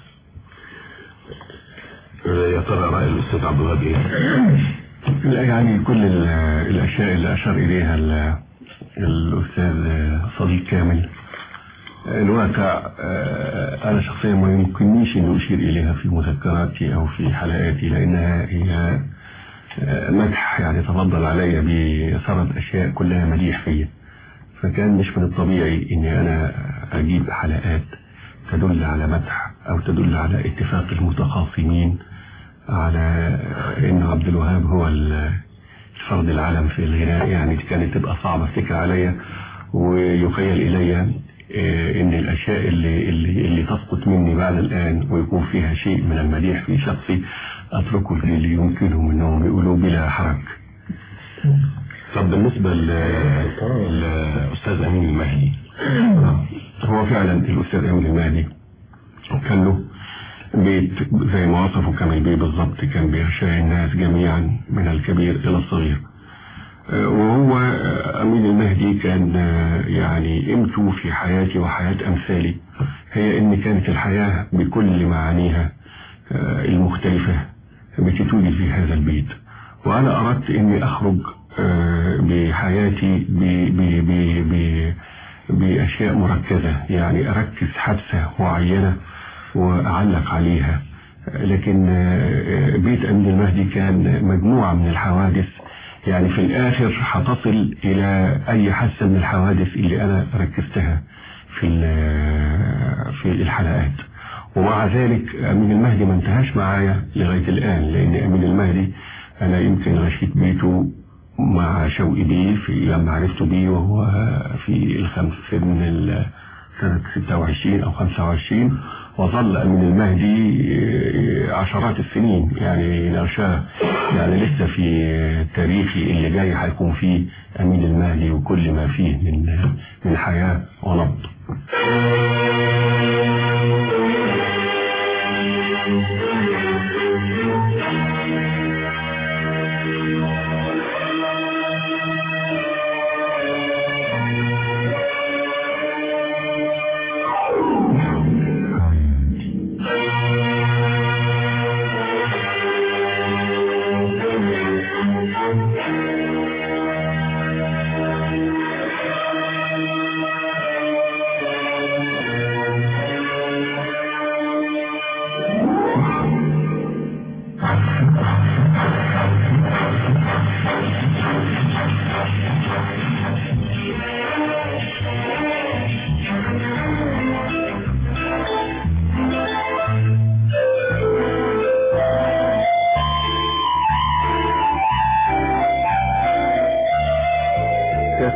يا ترى راي الاستاذ عبد الوهاب ايه؟ لا يعني كل الاشياء اللي اشار اليها الاستاذ صديق كامل الواقع انا شخصيا ما يمكننيش ان اشير اليها في مذكراتي او في حلقاتي لانها هي مدح يعني تفضل علي بسرد اشياء كلها مديح فيا فكان مش من الطبيعي اني انا اجيب حلقات تدل على مدح او تدل على اتفاق المتخاصمين على ان عبد الوهاب هو الفرد العالم في الغناء يعني كانت تبقى صعبة الفكرة عليا ويخيل الي ان الاشياء اللي, اللي, اللي تسقط مني بعد الان ويكون فيها شيء من المديح في شخصي اتركه للي يمكنهم انهم يقولوا بلا حرج طب بالنسبة للأستاذ أمين المهدي هو فعلا الأستاذ أمين المهدي كان له بيت زي ما وصفه كامل بيه بالظبط كان بيغشى الناس جميعا من الكبير إلى الصغير وهو أمين المهدي كان يعني قيمته في حياتي وحياة أمثالي هي إن كانت الحياة بكل معانيها المختلفة بتتولد في هذا البيت وأنا أردت إني أخرج بحياتي بأشياء مركزة يعني أركز حادثة معينة وأعلق عليها لكن بيت أمين المهدي كان مجموعة من الحوادث يعني في الآخر هتصل إلى أي حادثة من الحوادث اللي أنا ركزتها في في الحلقات ومع ذلك أمين المهدي ما انتهاش معايا لغاية الآن لأن أمين المهدي أنا يمكن غشيت بيته مع شوقي بيه في لما عرفته بيه وهو في الخمس سن سنة 26 أو 25 وظل أمين المهدي عشرات السنين يعني نغشاه يعني لسه في تاريخي اللي جاي هيكون فيه أمين المهدي وكل ما فيه من من حياة ونبض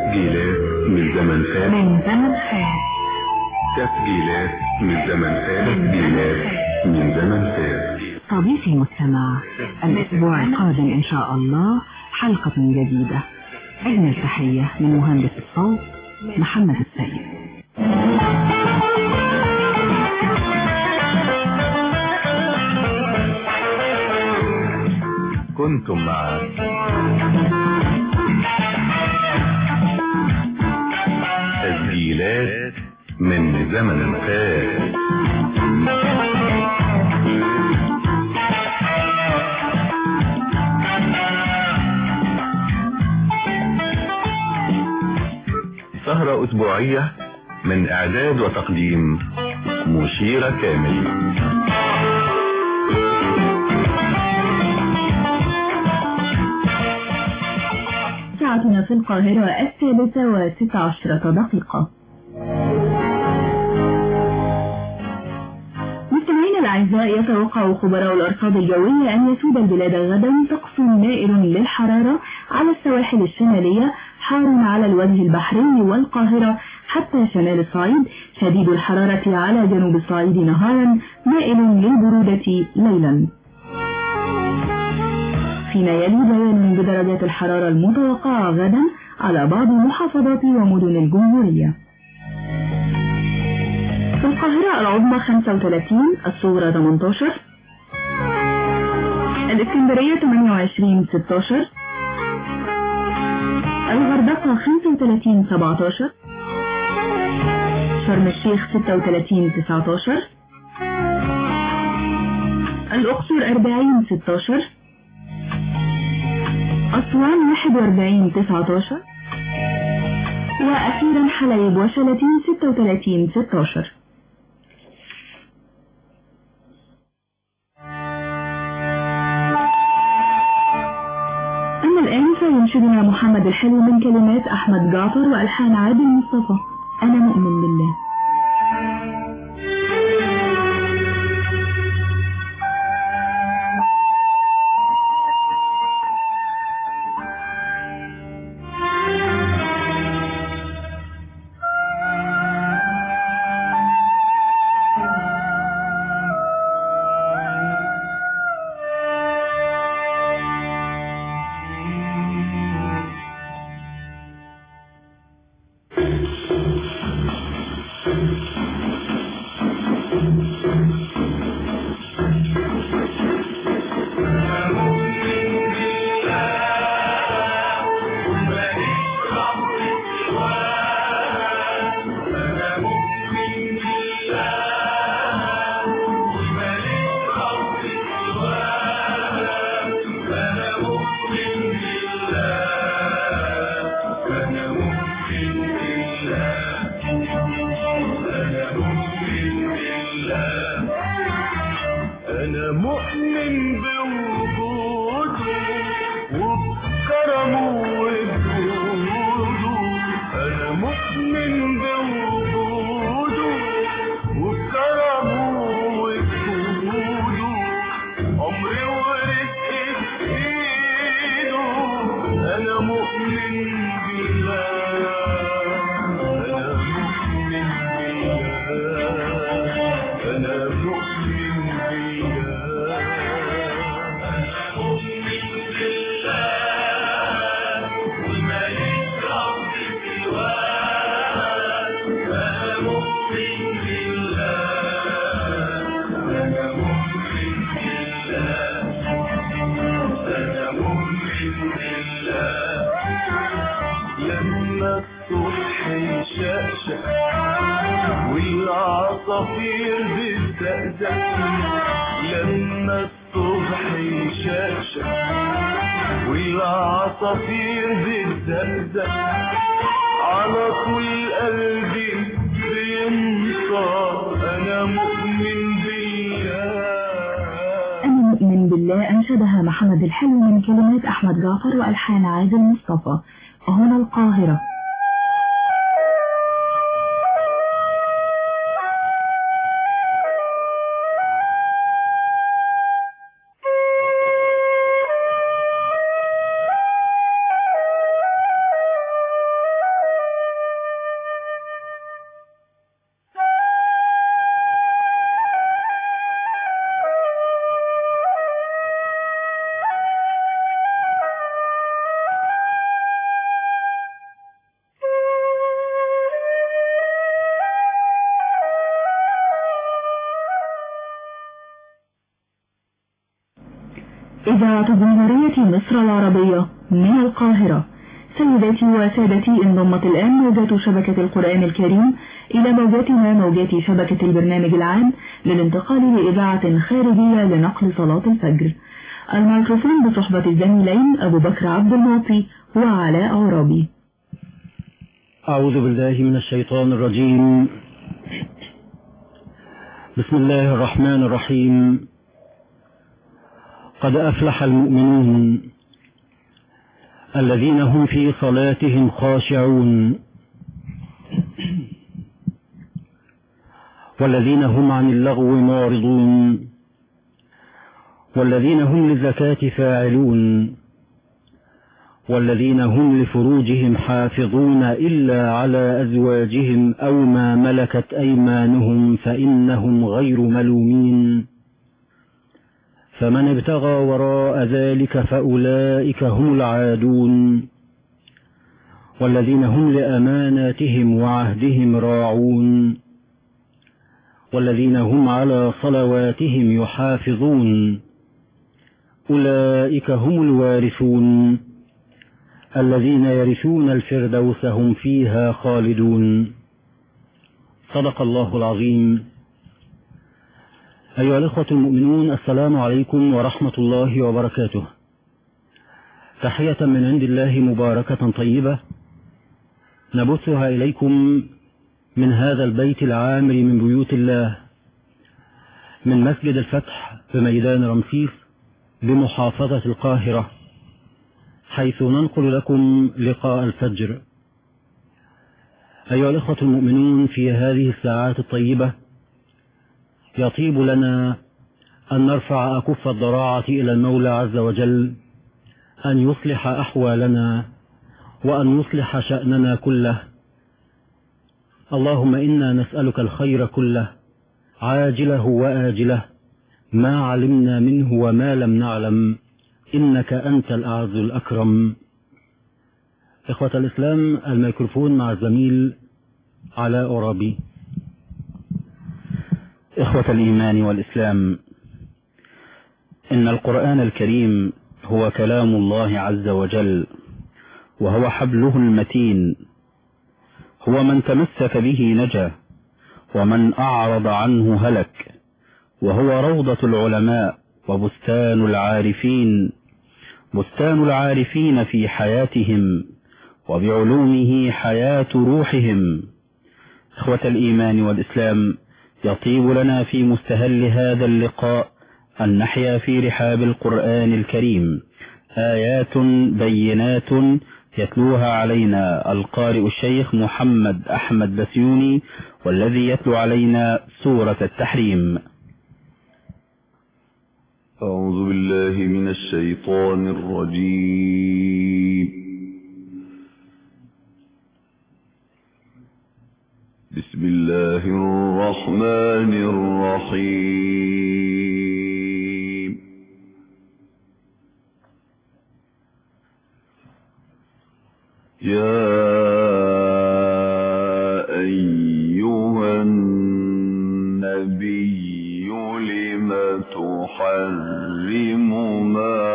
تسجيلات من زمن فات من زمن فات تسجيلات من زمن فات تسجيلات من زمن فات صديقي المستمع الأسبوع القادم إن شاء الله حلقة جديدة أجمل تحية من مهندس الصوت محمد السيد كنتم مع تسجيلات من زمن فات سهرة أسبوعية من إعداد وتقديم مشيرة كامل ساعتنا في القاهرة الثالثة وست عشرة دقيقة مستمعينا الأعزاء يتوقع خبراء الأرصاد الجوية أن يسود البلاد غدا طقس مائل للحرارة على السواحل الشمالية حار على الوجه البحري والقاهرة حتى شمال الصعيد شديد الحرارة على جنوب الصعيد نهارا مائل للبرودة ليلا فيما يلي بيان بدرجات الحرارة المتوقعة غدا على بعض محافظات ومدن الجمهورية في القاهرة العظمى 35 الصغرى 18 الإسكندرية 28 16 الغردقة 35 17 شرم الشيخ 36 19 الأقصر 40 16 أسوان 41 19 وأخيرا حليب وشلاتين 36 16 أما الآن فينشدنا محمد الحلو من كلمات أحمد جعفر وألحان عادل مصطفى أنا مؤمن بالله أنا مؤمن بوجوده وبكرمه وبجوده أنا مؤمن بوجوده وبكرمه وبجوده عمري ورزقي في إيده أنا مؤمن بالله أنا مؤمن بالله أنا مؤمن بالله أنا مؤمن بالله وما يشرب سواه أنا مؤمن بالله أنا مؤمن بالله أنا مؤمن بالله لما الصبح يشقشق والعصافير بتزقزق لما الصبح يشقشق والعصافير بتزقزق على طول قلبي بينصى انا مؤمن بالله أنا مؤمن بالله أنشدها محمد الحلو من كلمات أحمد جعفر وألحان عادل مصطفى هنا القاهرة إذاعة جمهورية مصر العربية من القاهرة سيداتي وسادتي انضمت الآن موجات شبكة القرآن الكريم إلى موجاتنا موجات شبكة البرنامج العام للانتقال لإذاعة خارجية لنقل صلاة الفجر الميكروفون بصحبة الزميلين أبو بكر عبد المعطي وعلاء عرابي أعوذ بالله من الشيطان الرجيم بسم الله الرحمن الرحيم قد أفلح المؤمنون الذين هم في صلاتهم خاشعون والذين هم عن اللغو معرضون والذين هم للزكاة فاعلون والذين هم لفروجهم حافظون إلا على أزواجهم أو ما ملكت أيمانهم فإنهم غير ملومين فمن ابتغى وراء ذلك فأولئك هم العادون والذين هم لأماناتهم وعهدهم راعون والذين هم على صلواتهم يحافظون أولئك هم الوارثون الذين يرثون الفردوس هم فيها خالدون صدق الله العظيم أيها الإخوة المؤمنون السلام عليكم ورحمة الله وبركاته تحية من عند الله مباركة طيبة نبثها إليكم من هذا البيت العامر من بيوت الله من مسجد الفتح بميدان رمسيس بمحافظة القاهرة حيث ننقل لكم لقاء الفجر أيها الإخوة المؤمنون في هذه الساعات الطيبة يطيب لنا أن نرفع أكف الضراعة إلى المولى عز وجل أن يصلح أحوالنا وأن يصلح شأننا كله اللهم إنا نسألك الخير كله عاجله وآجله ما علمنا منه وما لم نعلم إنك أنت الأعز الأكرم إخوة الإسلام الميكروفون مع الزميل علاء ربي إخوة الإيمان والإسلام إن القرآن الكريم هو كلام الله عز وجل وهو حبله المتين هو من تمسك به نجا ومن أعرض عنه هلك وهو روضة العلماء وبستان العارفين بستان العارفين في حياتهم وبعلومه حياة روحهم إخوة الإيمان والإسلام يطيب لنا في مستهل هذا اللقاء أن نحيا في رحاب القرآن الكريم آيات بينات يتلوها علينا القارئ الشيخ محمد أحمد بسيوني والذي يتلو علينا سورة التحريم أعوذ بالله من الشيطان الرجيم بسم الله الرحمن الرحيم يا أيها النبي لم تحرم ما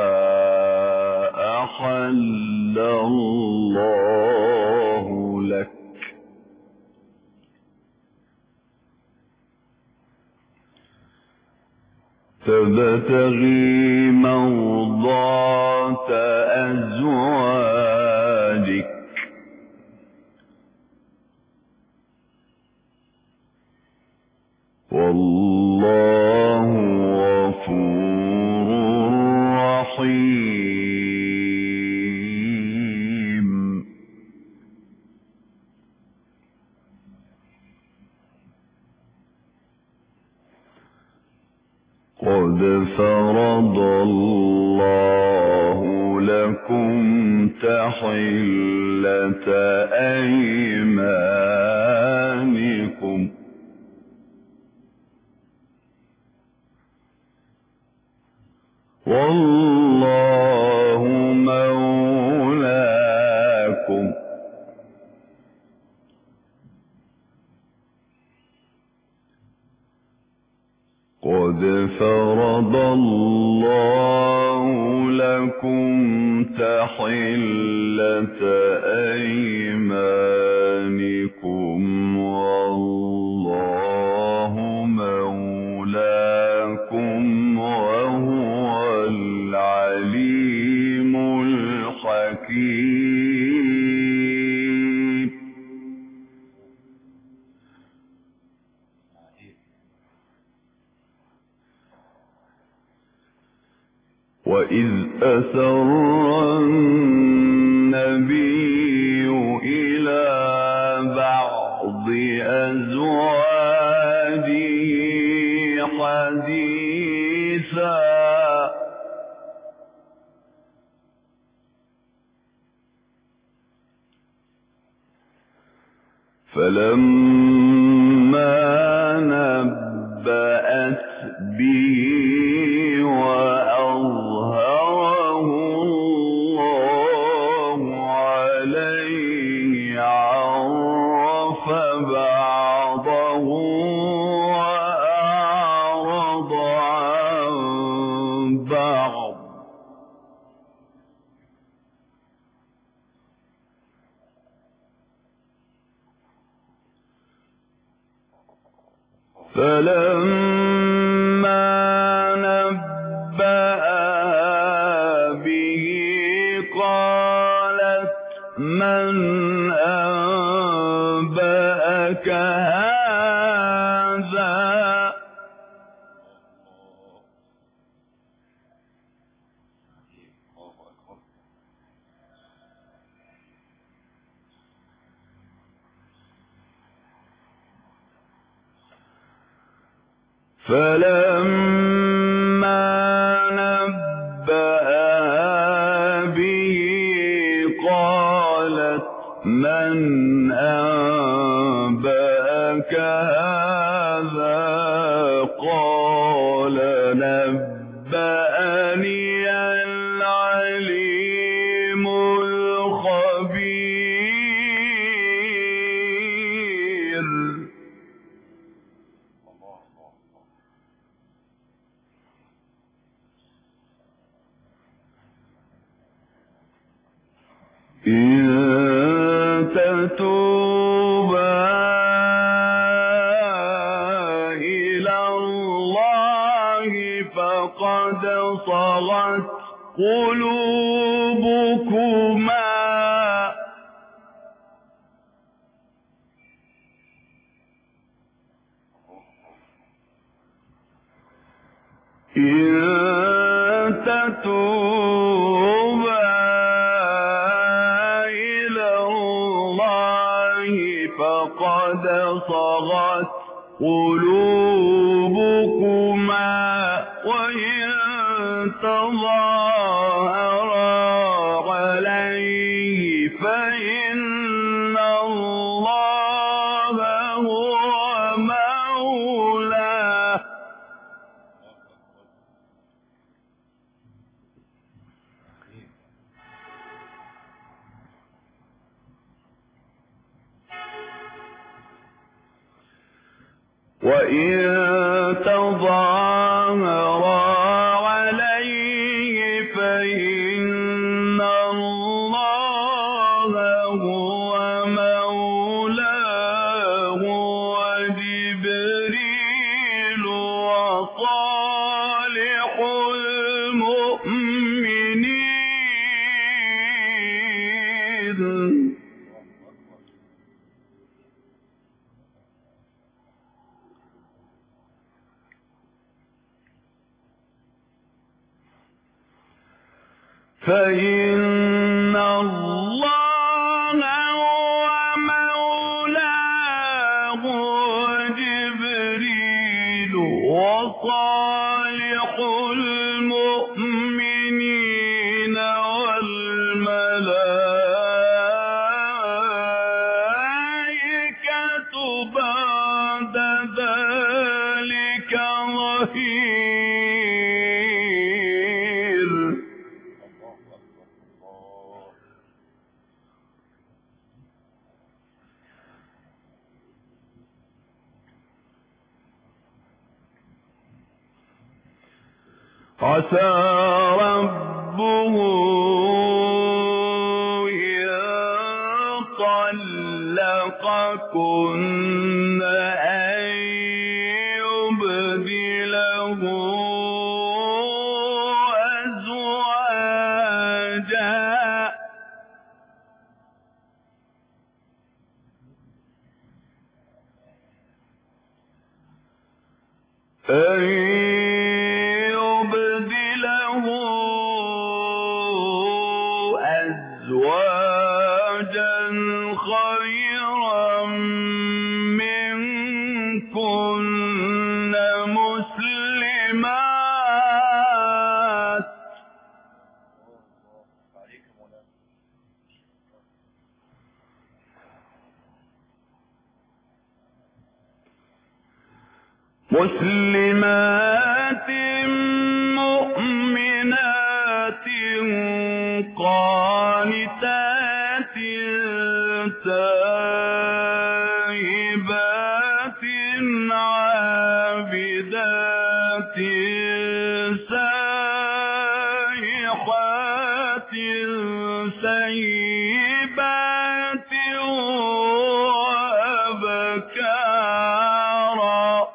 أحل الله لك تبتغي مرضات أزواجك والله غفور رحيم قد فرض الله لكم تحلة أيمانكم والله مولاكم قد فرض الله تحلة أيمانكم والله مولاكم وهو العليم الحكيم وإذ أسر النبي إلى بعض أزواجه حديثا فلما نبأت به وأظهره الله عليه عرف بعضه وأعرض عن بعض فلما نبأها به قالت من أنبأك هذا فلما نبأها به قالت من أنبأك هذا قال نبأني العليم الخبير إن تتوبا إلى الله فقد صغت قلوبكما إن تتوبا إلى الله فقد صغت قلوبكما وإن تظاهرا عليه فإن الله هو مولاه وإن تظاهر عليه فإن الله هو مولاه وجبريل وصالح المؤمنين فإن الله هو مولاه وجبريل وصالح المؤمنين والملائكة بعد ذلك ظهير عسى ربه طلقكن أن يبدله أزواجا أن يبدله أزواجا خيرا منكن مسلمات مسلمات مؤمنات قانتات تائبات عابدات سائحات سيبات وأبكارا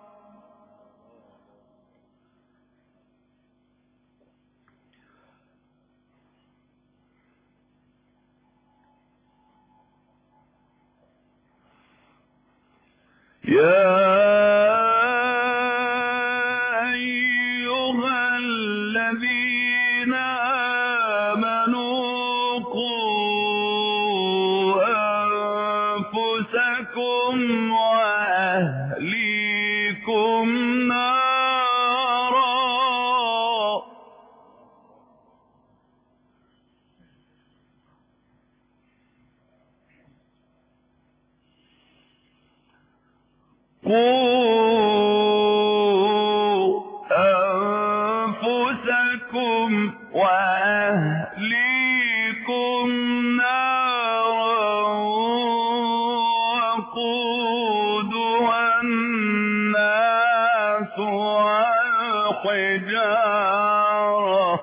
يا أيها الذين آمنوا قوا أنفسكم وأهليكم نارا قوا أنفسكم وأهليكم نارا وقودها الناس والحجارة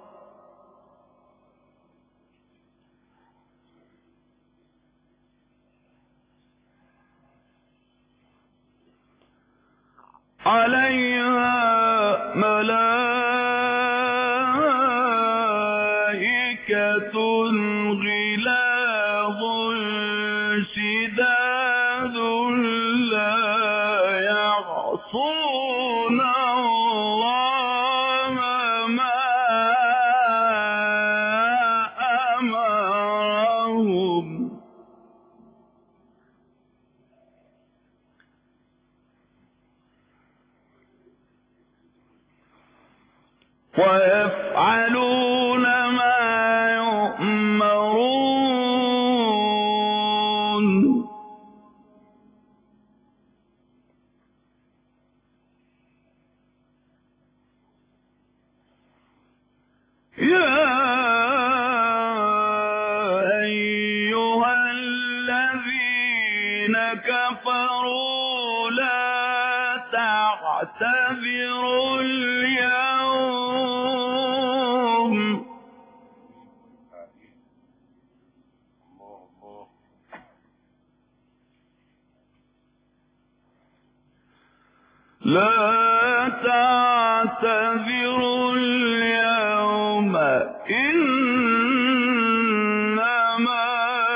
عليها ملائكة غلاظ شداد لا يعصون الله ما أمرهم ويفعلون ما يؤمرون يا أيها الذين كفروا لا تعتذروا اليوم لا تعتذروا اليوم إنما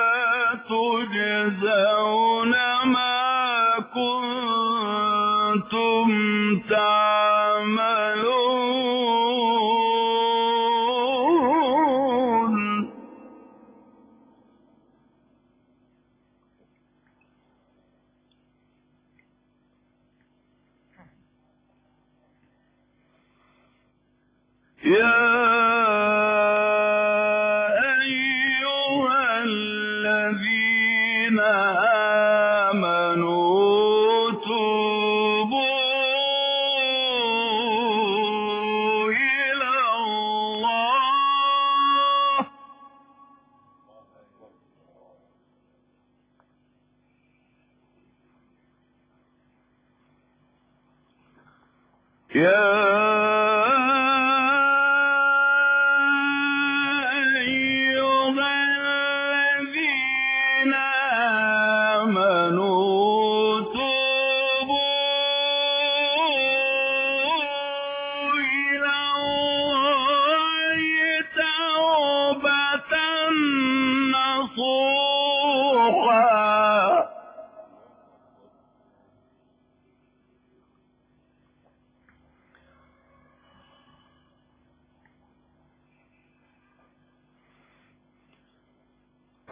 تجزون ما كنتم تعملون يا أيها الذين آمنوا توبوا إلى الله يا أيها الذين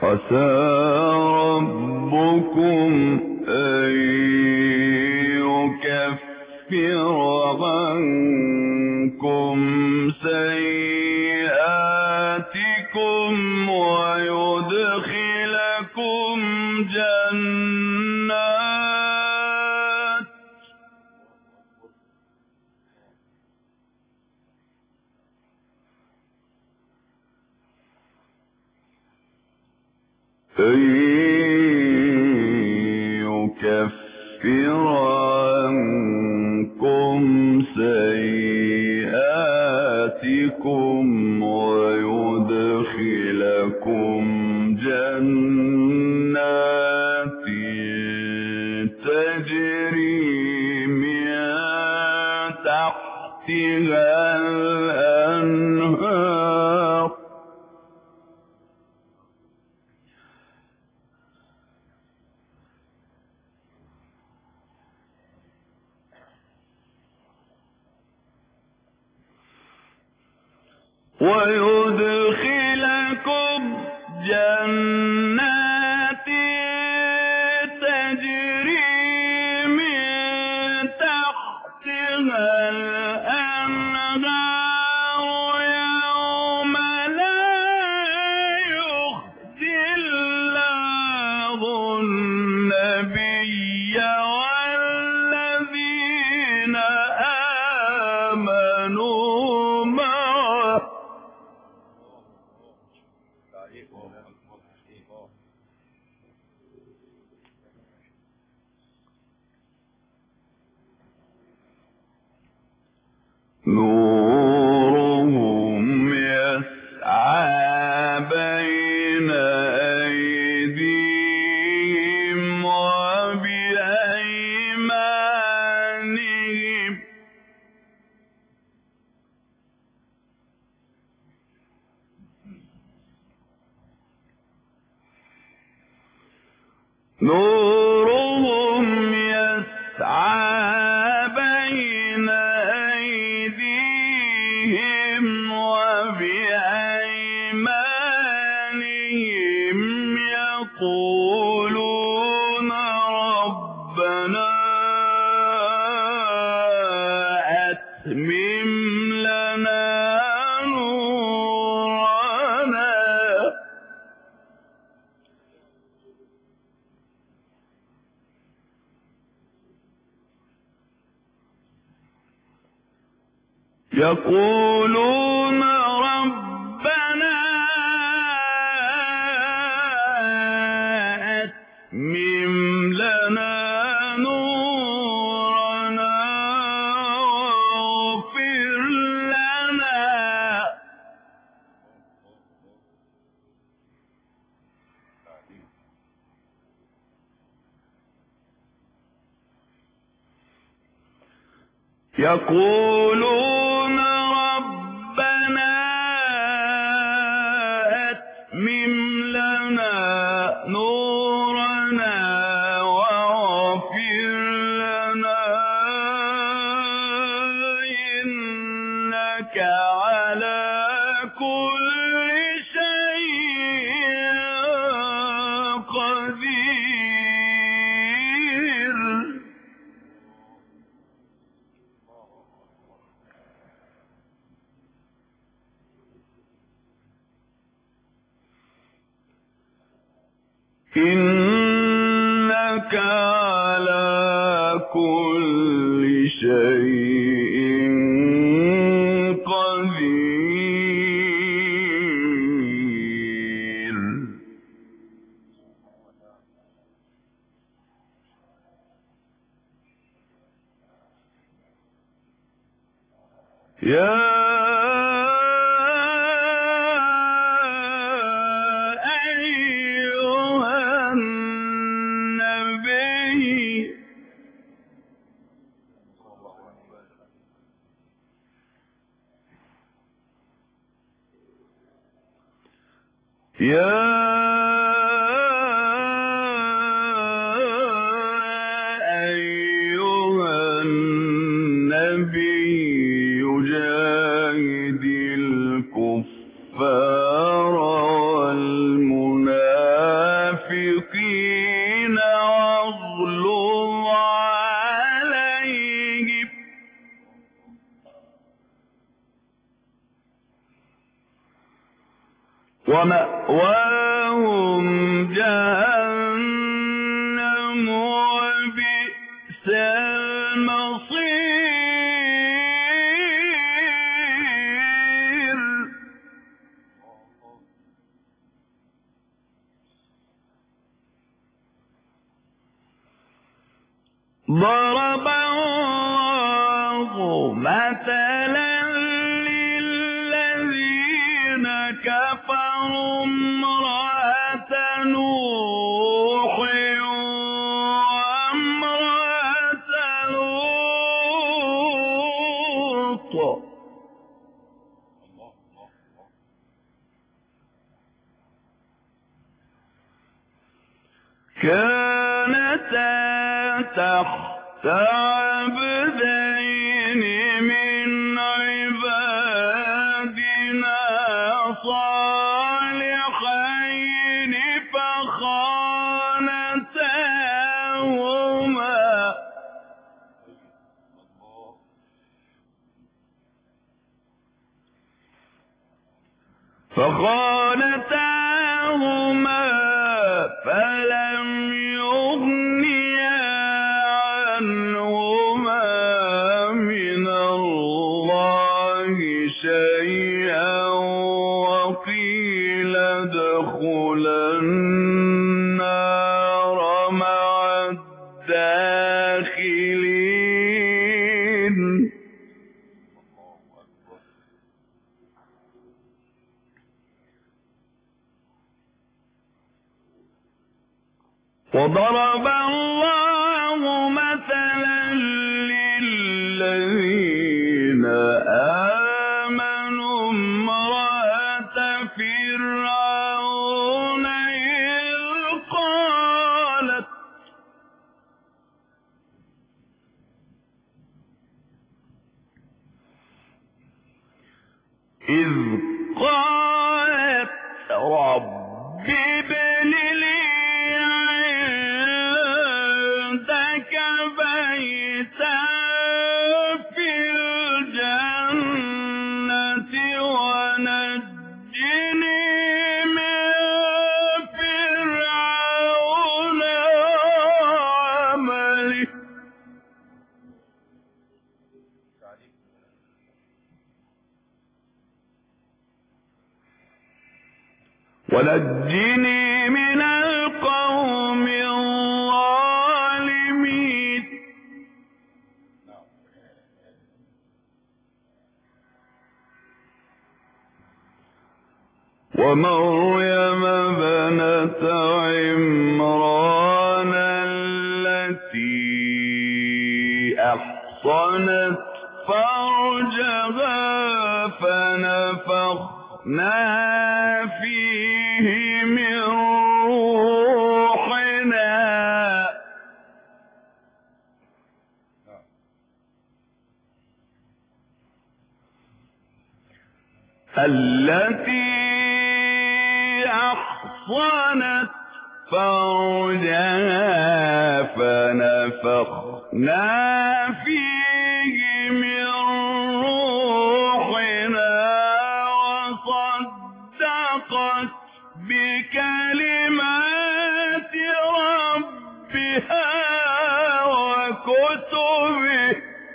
عسى ربكم أن يكفر عنكم سيئاتكم ويدخلكم جنات أن يكفر عنكم سيئاتكم ويدخلكم جنات تجري من تحتها الأنهار ويدخلكم جنات تجري من تحتها الأنهار يوم لا يخزي الله النبي والذين آمنوا معه نورهم يسعى بين أيديهم وبأيمانهم نورهم يسعى بين أيديهم وبأيمانهم يقولون ربنا أتمم لنا نورنا يقولون ربنا أتمم لنا نورنا واغفر لنا يقولون ربنا أتمم لنا نورنا واغفر لنا إنك على كل شيء قدير إنك على كل شيء قدير يا أيها النبي يا أيها النبي جاهد الكفار والمنافقين مأواهم جهنم وبئس المصير ضرب الله مثلا للذين كفروا امرأة نوح وامرأة لوط كانتا تحت عبدين من عبادنا صالحين فخانتاهما فخانتاهما فلم يغنيا عنهما من الله شيئا وقيل ادخلا النار مع الداخلين وضرب الله مثلا للذين آمنوا امرأة فرعون إذ قالت إذ قالت رب ابن لي عندك بيتا في الجنة ونجني من فرعون وعمله ونجني من القوم الظالمين ومريم بنت عمران التي أحصنت فرجها فنفخنا فيه من روحنا التي أحصنت فرجها فنفخنا فيه من روحنا وصدقت بكلمات ربها وكتبه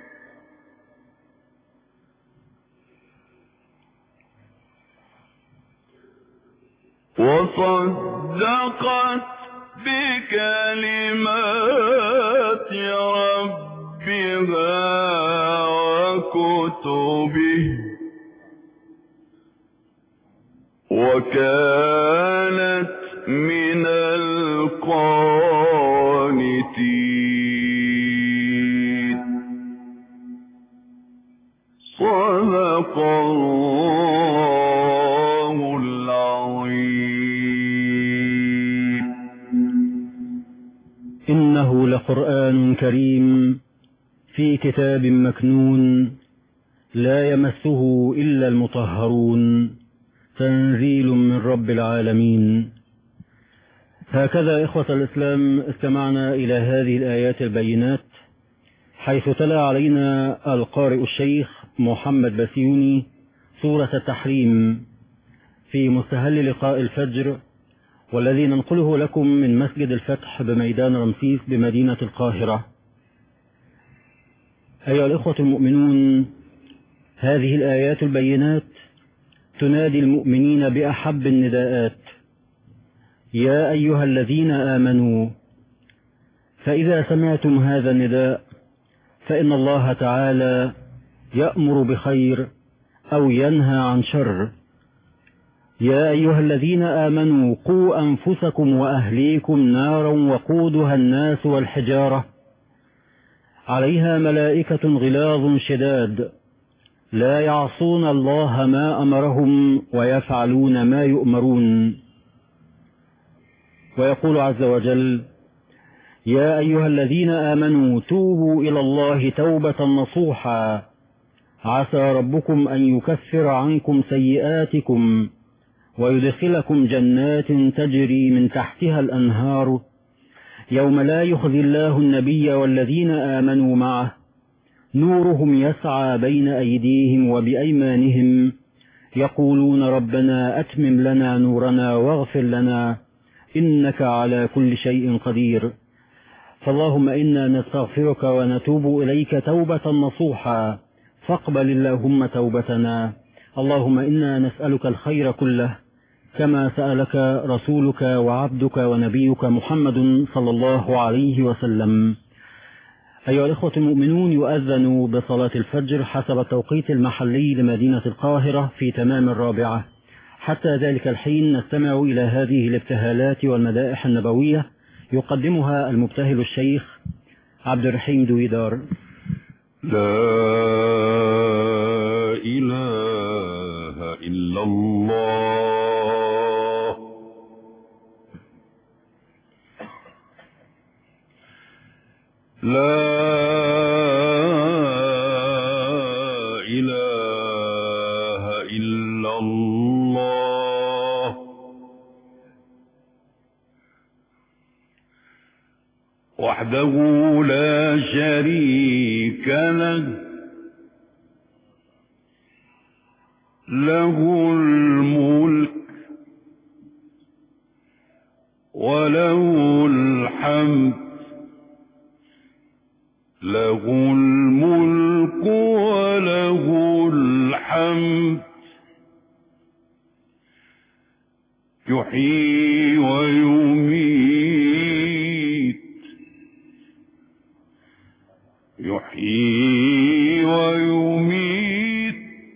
وصدقت بكلمات ربها وكتبه وكانت من القانتين صدق الله العظيم إنه لقرآن كريم في كتاب مكنون لا يمسه إلا المطهرون تنزيل من رب العالمين هكذا إخوة الإسلام استمعنا إلى هذه الآيات البينات حيث تلا علينا القارئ الشيخ محمد بسيوني سورة التحريم في مستهل لقاء الفجر والذي ننقله لكم من مسجد الفتح بميدان رمسيس بمدينة القاهرة أيها الإخوة المؤمنون هذه الآيات البينات تنادي المؤمنين بأحب النداءات يا أيها الذين آمنوا فإذا سمعتم هذا النداء فإن الله تعالى يأمر بخير أو ينهى عن شر يا أيها الذين آمنوا قوا أنفسكم وأهليكم نارا وقودها الناس والحجارة عليها ملائكة غلاظ شداد لا يعصون الله ما أمرهم ويفعلون ما يؤمرون ويقول عز وجل يا أيها الذين آمنوا توبوا إلى الله توبة نصوحا عسى ربكم أن يكفر عنكم سيئاتكم ويدخلكم جنات تجري من تحتها الأنهار يوم لا يخزي الله النبي والذين آمنوا معه نورهم يسعى بين أيديهم وبأيمانهم يقولون ربنا أتمم لنا نورنا واغفر لنا إنك على كل شيء قدير فاللهم إنا نستغفرك ونتوب إليك توبة نصوحا فاقبل اللهم توبتنا اللهم إنا نسألك الخير كله كما سألك رسولك وعبدك ونبيك محمد صلى الله عليه وسلم أيها الإخوة المؤمنون يؤذن بصلاة الفجر حسب التوقيت المحلي لمدينة القاهرة في تمام الرابعة حتى ذلك الحين نستمع إلى هذه الابتهالات والمدائح النبوية يقدمها المبتهل الشيخ عبد الرحيم دويدار لا إله إلا الله لا إله إلا الله وحده لا شريك له له الملك وله الحمد له الملك وله الحمد يحيي ويميت يحيي ويميت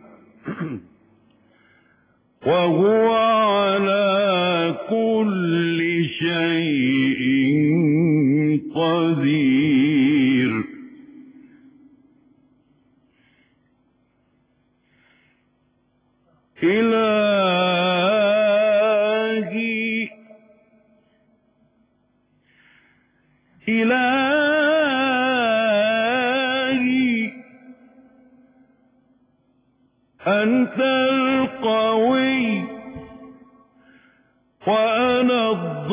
وهو على كل شيء قدير إلهي إلهي أنت القوي وأنا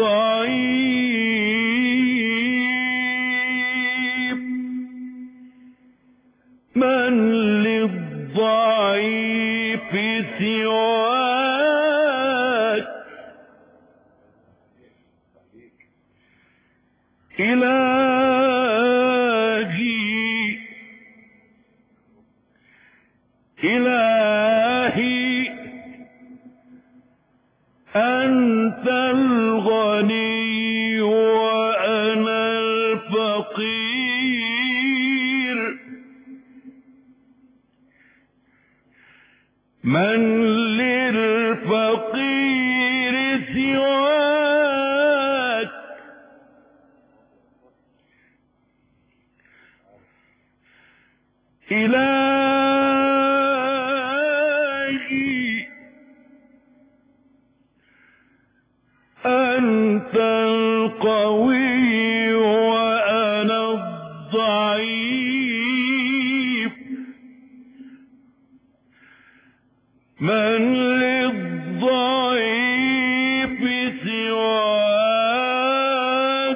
الضعيف من للضعيف سواك إلهي إلهي أنت الغني وأنا الفقير من للفقير سواك إلهي أنت القوي وأنا الضعيف من للضعيف سواك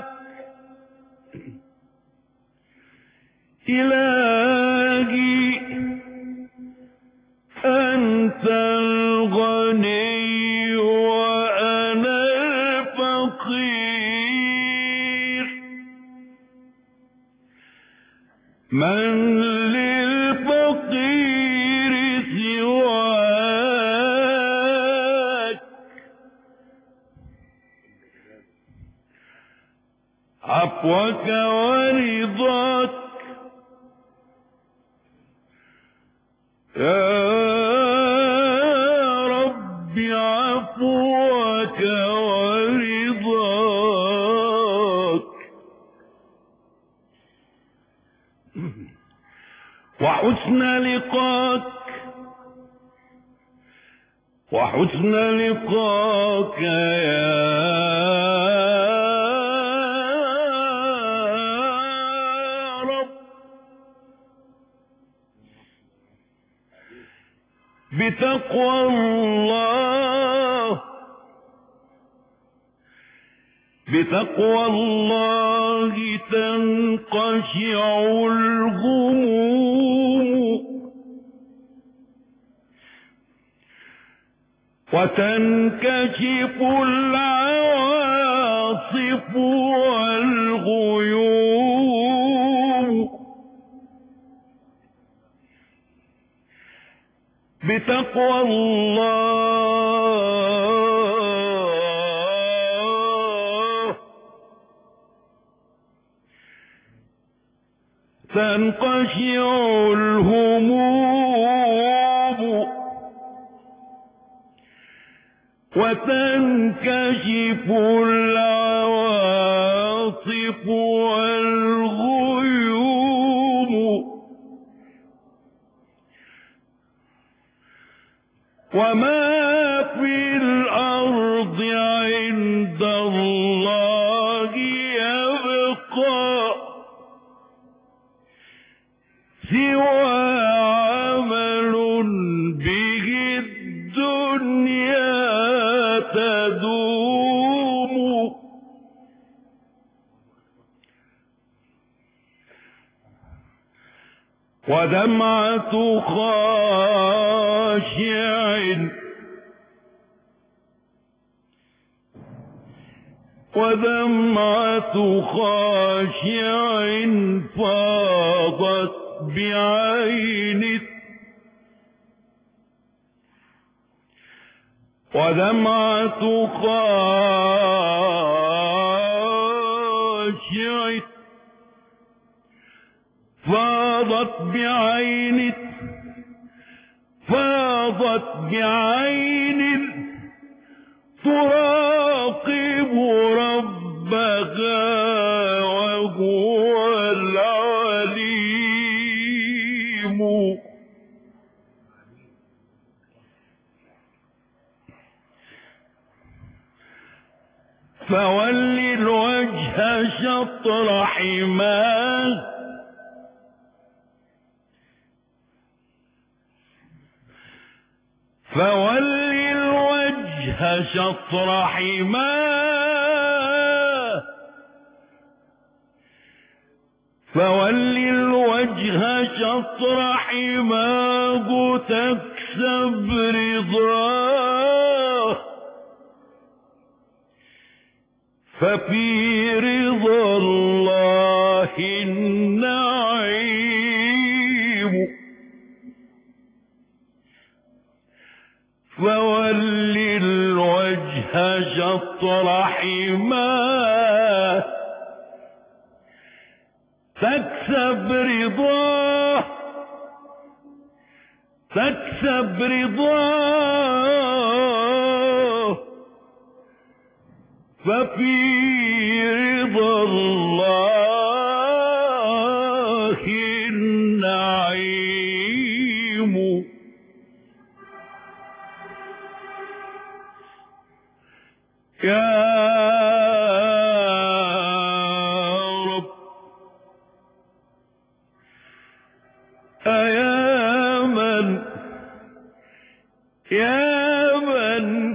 إلهي أنت الغني الفقير من للفقير سواك عفوك ورضاك يا رب عفوك ورضاك وحسن لقاك وحسن لقاك يا رب بتقوى الله بتقوى الله تنقشع الغموم وتنكشف العواصف والغيوم بتقوى الله تنقشع الهموم وتنكشف العواصف والغيوم وما في الأرض عند الله يبقى سوى عمل به الدنيا تدوم ودمعة خاشع ودمعة خاشع فاضت بعين ودمعة خاشع فاضت بعين فاضت بعين تراقب ربها وهو العليم فول الوجه شطر حماه فول الوجه شطر حماه فول الوجه شطر حماه تكسب رضاه ففي رضا الله النعيم فول الوجه شطر حماه تكسب رضاه تكسب رضاه ففي رضا الله النعيم يا رب أيا من يا من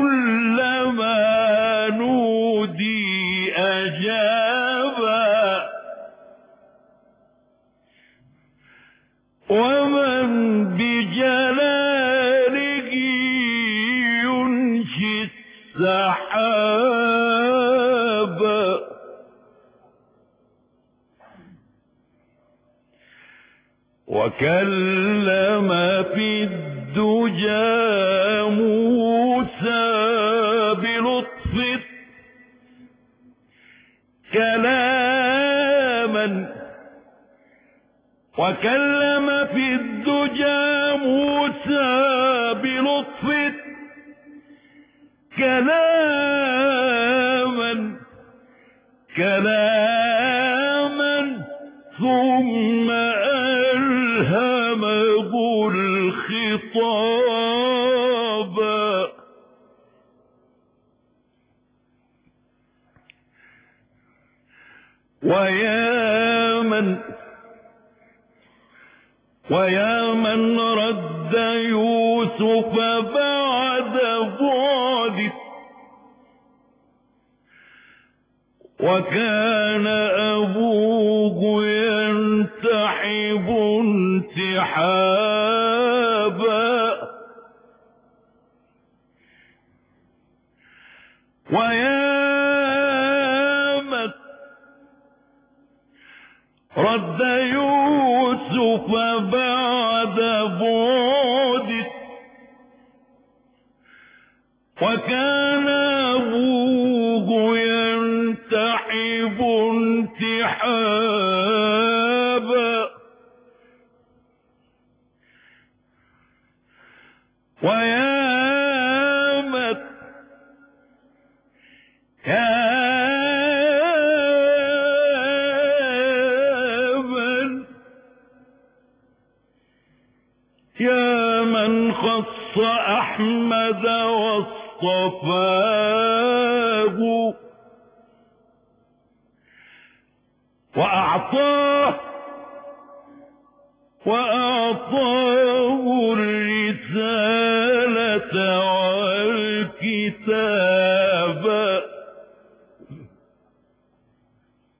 كلما نودي أجابا ومن بجلاله ينشي السحاب وكلم في الدجى موسى بلطف كلاما وكلم في الدجى موسى بلطف كلاما كلاما ثم ألهمه الخطاب ويا من ويا من رد يوسف بعد بعد وكان أبوه ينتحب انتحابا ويا من رد يوسف بعد بعد وكان أبوه ينتحب انتحابا ويا مت يا من يا من خص أحمد واصطفاه وأعطاه وأعطاه الرسالة والكتاب